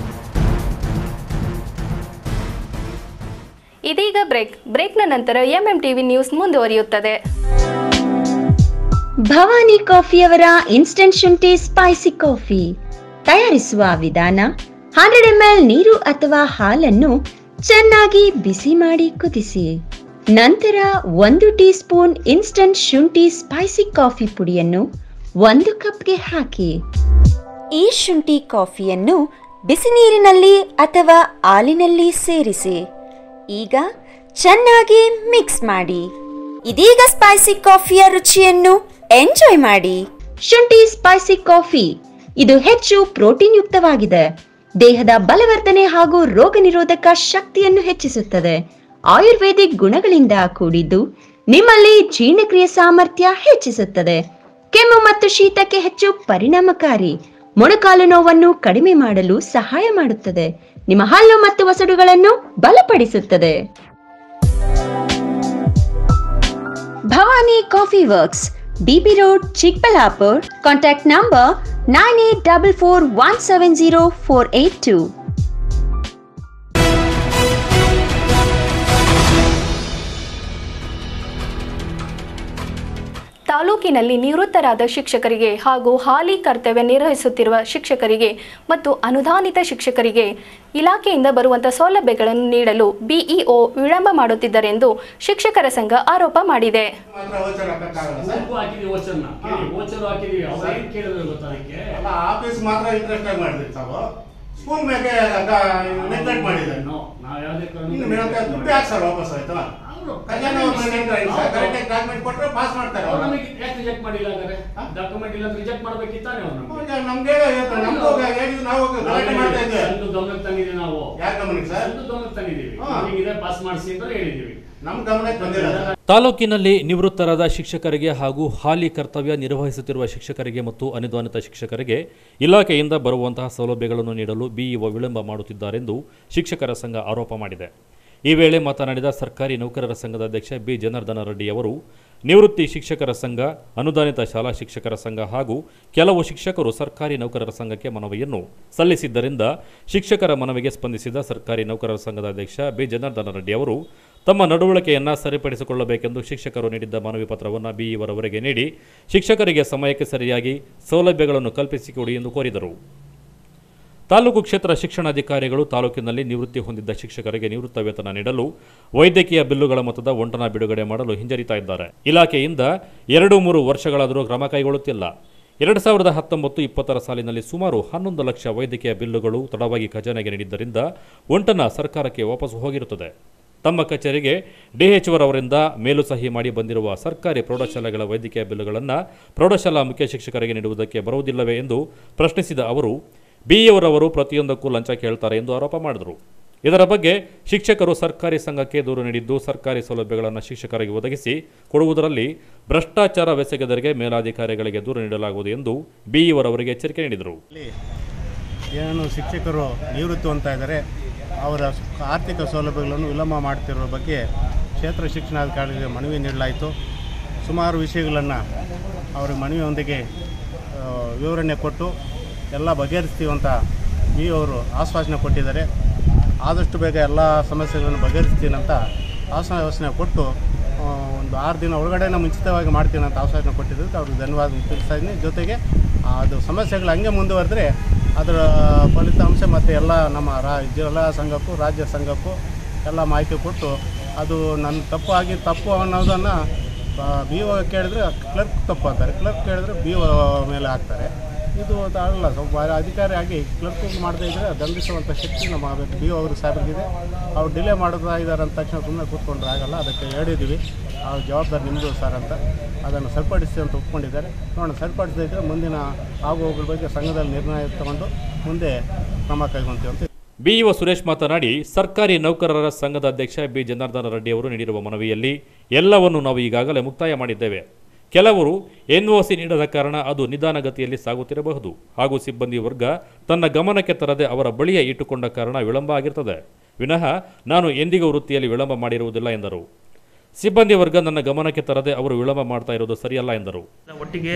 ಇದೀಗ ಬ್ರೇಕ್ ಬ್ರೇಕ್ನ ನಂತರ ಎಂಎಂ ಟಿವಿ ನ್ಯೂಸ್ ಮುಂದುವರಿಯುತ್ತದೆ ಭವಾನಿ ಕಾಫಿಯವರ ಇನ್ಸ್ಟಂಟ್ ಶುಂಠಿ ಸ್ಪೈಸಿ ಕಾಫಿ ತಯಾರಿಸುವ ವಿಧಾನ ಹಂಡ್ರೆಡ್ ಎಂಎಲ್ ನೀರು ಅಥವಾ ಹಾಲನ್ನು ಚೆನ್ನಾಗಿ ಬಿಸಿ ಮಾಡಿ ಕುದಿಸಿ ನಂತರ ಒಂದು ಟೀ ಸ್ಪೂನ್ ಇನ್ಸ್ಟಂಟ್ ಶುಂಠಿ ಸ್ಪೈಸಿ ಕಾಫಿ ಪುಡಿಯನ್ನು ಒಂದು ಕಪ್ಗೆ ಹಾಕಿ ಈ ಶುಂಠಿ ಕಾಫಿಯನ್ನು ಬಿಸಿ ನೀರಿನಲ್ಲಿ ಅಥವಾ ಹಾಲಿನಲ್ಲಿ ಸೇರಿಸಿ ಈಗ ಚೆನ್ನಾಗಿ ಮಿಕ್ಸ್ ಮಾಡಿ ಇದೀಗ ಸ್ಪೈಸಿ ಕಾಫಿಯ ರುಚಿಯನ್ನು ಎಂಜಾಯ್ ಮಾಡಿ ಶುಂಠಿ ಸ್ಪೈಸಿ ಕಾಫಿ ಇದು ಹೆಚ್ಚು ಪ್ರೋಟೀನ್ ಯುಕ್ತವಾಗಿದೆ ದೇಹದ ಬಲವರ್ಧನೆ ಹಾಗೂ ರೋಗ ನಿರೋಧಕ ಶಕ್ತಿಯನ್ನು ಹೆಚ್ಚಿಸುತ್ತದೆ ಆಯುರ್ವೇದಿಕ್ ಗುಣಗಳಿಂದ ಕೂಡಿದ್ದು ನಿಮ್ಮಲ್ಲಿ ಜೀರ್ಣಕ್ರಿಯೆ ಸಾಮರ್ಥ್ಯ ಹೆಚ್ಚಿಸುತ್ತದೆ ಕೆಮ್ಮು ಮತ್ತು ಶೀತಕ್ಕೆ ಹೆಚ್ಚು ಪರಿಣಾಮಕಾರಿ ಮೊಣಕಾಲು ನೋವನ್ನು ಕಡಿಮೆ ಮಾಡಲು ಸಹಾಯ ಮಾಡುತ್ತದೆ ನಿಮ್ಮ ಹಲ್ಲು ಮತ್ತು ವಸಡುಗಳನ್ನು ಬಲಪಡಿಸುತ್ತದೆ Bhavani coffee works DB road Chikkaballapur contact number nine eight double four one seven zero four eight two ತಾಲೂಕಿನಲ್ಲಿ ನಿವೃತ್ತರಾದ ಶಿಕ್ಷಕರಿಗೆ ಹಾಗೂ ಹಾಲಿ ಕರ್ತವ್ಯ ನಿರ್ವಹಿಸುತ್ತಿರುವ ಶಿಕ್ಷಕರಿಗೆ ಮತ್ತು ಅನುದಾನಿತ ಶಿಕ್ಷಕರಿಗೆ ಇಲಾಖೆಯಿಂದ ಬರುವಂತಹ ಸೌಲಭ್ಯಗಳನ್ನು ನೀಡಲು ಬಿಇಒ ವಿಳಂಬ ಮಾಡುತ್ತಿದ್ದಾರೆಂದು ಶಿಕ್ಷಕರ ಸಂಘ ಆರೋಪ ಮಾಡಿದೆ ಅಲ್ಲ ಆಫೀಸ್ ಮಾತ್ರ ಇಂಟ್ರೆಸ್ಟ್ ಆಗಿ ಮಾಡಿದ್ರಿ ತಾವು ಸ್ಕೂಲ್ ಮೇಲೆ ನೆಗ್ಲೆಕ್ಟ್ ಮಾಡಿದೆ ಇನ್ನು ಮೇಲೆ ಅಂತ ದುಡ್ಡು ಯಾಕೆ ಸರ್ ವಾಪಸ್ ಆಯ್ತು ಕಲ್ಯಾಣ ಕರೆಕ್ಟಾಗಿ ಡಾಕ್ಯುಮೆಂಟ್ ಕೊಟ್ಟರೆ ಪಾಸ್ ಮಾಡ್ತಾರೆ ಅವ್ರು. ರಿಜೆಕ್ಟ್ ಮಾಡಿಲ್ಲ ಹಾಗಾದ್ರೆ ಡಾಕ್ಯುಮೆಂಟ್ ಇಲ್ಲ ರಿಜೆಕ್ಟ್ ಮಾಡ್ಬೇಕಿತ್ತಾನೆ ಅವ್ರು ಈಗ ನಮ್ಗೆ ನಮ್ಗೂ ಹೇಳಿದ್ರು ನಾವು ಗಲಾಟೆ ಮಾಡ್ತಾ ಇದ್ದೆ ಒಂದು ಗಮನಕ್ಕೆ ತಂದಿದ್ದೀವಿ ನಾವು ಯಾರ ಗಮನಕ್ಕೆ ಸರ್ ಒಂದು ಗಮನಕ್ಕೆ ತಂದಿದ್ದೀವಿ ಹಾ. ಇದೆ ಪಾಸ್ ಮಾಡಿಸಿ ಅಂತ ಹೇಳಿದ್ದೀವಿ ನಮ್ ಗಮನಕ್ಕೆ ಬಂದಿಲ್ಲ ತಾಲೂಕಿನಲ್ಲಿ ನಿವೃತ್ತರಾದ ಶಿಕ್ಷಕರಿಗೆ ಹಾಗೂ ಹಾಲಿ ಕರ್ತವ್ಯ ನಿರ್ವಹಿಸುತ್ತಿರುವ ಶಿಕ್ಷಕರಿಗೆ ಮತ್ತು ಅನುದಾನಿತ ಶಿಕ್ಷಕರಿಗೆ ಇಲಾಖೆಯಿಂದ ಬರುವಂತಹ ಸೌಲಭ್ಯಗಳನ್ನು ನೀಡಲು ಬಿಇಒ ವಿಳಂಬ ಮಾಡುತ್ತಿದ್ದಾರೆಂದು ಶಿಕ್ಷಕರ ಸಂಘ ಆರೋಪ ಮಾಡಿದೆ ಈ ವೇಳೆ ಮಾತನಾಡಿದ ಸರ್ಕಾರಿ ನೌಕರರ ಸಂಘದ ಅಧ್ಯಕ್ಷ ಬಿ ಜನಾರ್ದನ ರೆಡ್ಡಿ ಅವರು ನಿವೃತ್ತಿ ಶಿಕ್ಷಕರ ಸಂಘ ಅನುದಾನಿತ ಶಾಲಾ ಶಿಕ್ಷಕರ ಸಂಘ ಹಾಗೂ ಕೆಲವು ಶಿಕ್ಷಕರು ಸರ್ಕಾರಿ ನೌಕರರ ಸಂಘಕ್ಕೆ ಮನವಿಯನ್ನು ಸಲ್ಲಿಸಿದ್ದರಿಂದ ಶಿಕ್ಷಕರ ಮನವಿಗೆ ಸ್ಪಂದಿಸಿದ ಸರ್ಕಾರಿ ನೌಕರರ ಸಂಘದ ಅಧ್ಯಕ್ಷ ಬಿ ಜನಾರ್ದನ ರೆಡ್ಡಿ ಅವರು ತಮ್ಮ ನಡವಳಿಕೆಯನ್ನು ಸರಿಪಡಿಸಿಕೊಳ್ಳಬೇಕೆಂದು ಶಿಕ್ಷಕರು ನೀಡಿದ್ದ ಮನವಿ ಪತ್ರವನ್ನು ಬಿಇವರವರೆಗೆ ನೀಡಿ ಶಿಕ್ಷಕರಿಗೆ ಸಮಯಕ್ಕೆ ಸರಿಯಾಗಿ ಸೌಲಭ್ಯಗಳನ್ನು ಕಲ್ಪಿಸಿಕೊಡಿ ಎಂದು ಕೋರಿದರು ತಾಲೂಕು ಕ್ಷೇತ್ರ ಶಿಕ್ಷಣಾಧಿಕಾರಿಗಳು ತಾಲೂಕಿನಲ್ಲಿ ನಿವೃತ್ತಿ ಹೊಂದಿದ್ದ ಶಿಕ್ಷಕರಿಗೆ ನಿವೃತ್ತ ವೇತನ ನೀಡಲು ವೈದ್ಯಕೀಯ ಬಿಲ್ಲುಗಳ ಮೊತ್ತದ ಒಂಟನ ಬಿಡುಗಡೆ ಮಾಡಲು ಹಿಂಜರಿತಾ ಇದ್ದಾರೆ ಇಲಾಖೆಯಿಂದ ಎರಡು ಮೂರು ವರ್ಷಗಳಾದರೂ ಕ್ರಮ ಕೈಗೊಳ್ಳುತ್ತಿಲ್ಲ ಎರಡು ಸಾವಿರದ ಹತ್ತೊಂಬತ್ತು ಇಪ್ಪತ್ತರ ಸಾಲಿನಲ್ಲಿ ಸುಮಾರು ಹನ್ನೊಂದು ಲಕ್ಷ ವೈದ್ಯಕೀಯ ಬಿಲ್ಲುಗಳು ತಡವಾಗಿ ಖಜಾನೆಗೆ ನೀಡಿದ್ದರಿಂದ ಒಂಟನ ಸರ್ಕಾರಕ್ಕೆ ವಾಪಸ್ ಹೋಗಿರುತ್ತದೆ ತಮ್ಮ ಕಚೇರಿಗೆ ಡಿಎಚ್ಒರ್ ಅವರಿಂದ ಮೇಲು ಸಹಿ ಮಾಡಿ ಬಂದಿರುವ ಸರ್ಕಾರಿ ಪ್ರೌಢಶಾಲೆಗಳ ವೈದ್ಯಕೀಯ ಬಿಲ್ಲುಗಳನ್ನು ಪ್ರೌಢಶಾಲಾ ಮುಖ್ಯ ಶಿಕ್ಷಕರಿಗೆ ನೀಡುವುದಕ್ಕೆ ಬರುವುದಿಲ್ಲವೇ ಎಂದು ಪ್ರಶ್ನಿಸಿದ ಅವರು ಬಿಇಯವರವರು ಪ್ರತಿಯೊಂದಕ್ಕೂ ಲಂಚ ಕೇಳ್ತಾರೆ ಎಂದು ಆರೋಪ ಮಾಡಿದರು ಇದರ ಬಗ್ಗೆ ಶಿಕ್ಷಕರು ಸರ್ಕಾರಿ ಸಂಘಕ್ಕೆ ದೂರು ನೀಡಿದ್ದು ಸರ್ಕಾರಿ ಸೌಲಭ್ಯಗಳನ್ನು ಶಿಕ್ಷಕರಿಗೆ ಒದಗಿಸಿ ಕೊಡುವುದರಲ್ಲಿ ಭ್ರಷ್ಟಾಚಾರವೆಸಗಿದರಿಗೆ ಮೇಲಾಧಿಕಾರಿಗಳಿಗೆ ದೂರು ನೀಡಲಾಗುವುದು ಎಂದು ಬಿಇಒರವರಿಗೆ ಎಚ್ಚರಿಕೆ ನೀಡಿದರು ಏನು ಶಿಕ್ಷಕರು ನಿವೃತ್ತಿ ಹೊಂದ್ತಾ ಇದ್ದಾರೆ ಅವರ ಆರ್ಥಿಕ ಸೌಲಭ್ಯಗಳನ್ನು ವಿಳಂಬ ಮಾಡ್ತಿರೋ ಬಗ್ಗೆ ಕ್ಷೇತ್ರ ಶಿಕ್ಷಣಾಧಿಕಾರಿಗೆ ಮನವಿ ನೀಡಲಾಯಿತು ಸುಮಾರು ವಿಷಯಗಳನ್ನು ಅವರ ಮನವಿಯೊಂದಿಗೆ ಆ, ವಿವರಣೆ ಕೊಟ್ಟು ಎಲ್ಲ ಬಗೆಹರಿಸ್ತೀವಿ ಅಂತ ಬಿ ಅವರು ಆಶ್ವಾಸನೆ ಕೊಟ್ಟಿದ್ದಾರೆ ಆದಷ್ಟು ಬೇಗ ಎಲ್ಲ ಸಮಸ್ಯೆಗಳನ್ನು ಬಗೆಹರಿಸ್ತೀನಿ ಅಂತ ಆಶ್ವಾಸನೆ ಕೊಟ್ಟು ಆ, ಒಂದು ಆರು ದಿನ ಒಳಗಡೆನೇ ಮುಂಚಿತವಾಗಿ ಮಾಡ್ತೀನಿ ಅಂತ ಆಶ್ವಾಸನೆ ಕೊಟ್ಟಿದ್ದಕ್ಕೆ ಅವ್ರಿಗೆ ಧನ್ಯವಾದ ತಿಳಿಸ್ತಾ ಇದ್ದೀನಿ ಜೊತೆಗೆ ಅದು ಸಮಸ್ಯೆಗಳು ಹಂಗೆ ಮುಂದುವರೆದ್ರೆ ಅದರ ಫಲಿತಾಂಶ ಮತ್ತು ಎಲ್ಲ ನಮ್ಮ ರಾ ಜಿಲ್ಲಾ ಸಂಘಕ್ಕೂ ರಾಜ್ಯ ಸಂಘಕ್ಕೂ ಎಲ್ಲ ಮಾಹಿತಿ ಕೊಟ್ಟು ಅದು ನನ್ನ ತಪ್ಪು ಆಗಿ ತಪ್ಪು ಅನ್ನೋದನ್ನು ಬಿ ಒ ಕೇಳಿದ್ರೆ ಕ್ಲರ್ಕ್ ತಪ್ಪು ಅಂತಾರೆ ಕ್ಲರ್ಕ್ ಕೇಳಿದ್ರೆ ಬಿ ಒ ಮೇಲೆ ಹಾಕ್ತಾರೆ ಇದು ಅಲ್ಲ ಸ್ವಲ್ಪ ಅಧಿಕಾರಿ ಆಗಿ ಕ್ಲರ್ಕ್ ಮಾಡದೇ ಇದ್ದರೆ ದಂಡಿಸುವಂಥ ಶಕ್ತಿ ನಮ್ಮ ಬಿ ಒ ಅವರು ಸಾಹೇಬ್ರಿಗಿದೆ ಅವ್ರು ಡಿಲೇ ಮಾಡ್ತಾ ಇದ್ದಾರೆ ಅಂದ ತಕ್ಷಣ ಸುಮ್ಮನೆ ಕೂತ್ಕೊಂಡ್ರೆ ಆಗಲ್ಲ ಅದಕ್ಕೆ ಹೇಳಿದ್ದೀವಿ ಆ ಜವಾಬ್ದಾರಿ ನಿಮ್ಮದು ಸರ್ ಅಂತ ಅದನ್ನು ಸರಿಪಡಿಸಿ ಅಂತ ಒಪ್ಕೊಂಡಿದ್ದಾರೆ ನೋಡೋಣ ಸರಿಪಡಿಸದೇ ಇದ್ದರೆ ಮುಂದಿನ ಆಗುವಗಳ ಬಗ್ಗೆ ಸಂಘದಲ್ಲಿ ನಿರ್ಣಯ ತಗೊಂಡು ಮುಂದೆ ಕ್ರಮ ಕೈಗೊಳ್ತೀವಿ ಅಂತ ಬಿಇಒ ಸುರೇಶ್ ಮಾತನಾಡಿ ಸರ್ಕಾರಿ ನೌಕರರ ಸಂಘದ ಅಧ್ಯಕ್ಷ ಬಿ ಜನಾರ್ದನ ರೆಡ್ಡಿ ಅವರು ನೀಡಿರುವ ಮನವಿಯಲ್ಲಿ ಎಲ್ಲವನ್ನು ನಾವು ಈಗಾಗಲೇ ಮುಕ್ತಾಯ ಮಾಡಿದ್ದೇವೆ ಕೆಲವರು ಎನ್ಒಸಿ ನೀಡದ ಕಾರಣ ಅದು ನಿಧಾನಗತಿಯಲ್ಲಿ ಸಾಗುತ್ತಿರಬಹುದು ಹಾಗೂ ಸಿಬ್ಬಂದಿ ವರ್ಗ ತನ್ನ ಗಮನಕ್ಕೆ ತರದೆ ಅವರ ಬಳಿಯೇ ಇಟ್ಟುಕೊಂಡ ಕಾರಣ ವಿಳಂಬ ಆಗಿರ್ತದೆ ವಿನಃ ನಾನು ಎಂದಿಗೂ ವೃತ್ತಿಯಲ್ಲಿ ವಿಳಂಬ ಮಾಡಿರುವುದಿಲ್ಲ ಎಂದರು ಸಿಬ್ಬಂದಿ ವರ್ಗ ನನ್ನ ಗಮನಕ್ಕೆ ತರದೆ ಅವರು ವಿಳಂಬ ಮಾಡ್ತಾ ಇರೋದು ಸರಿಯಲ್ಲ ಎಂದರು ಒಟ್ಟಿಗೆ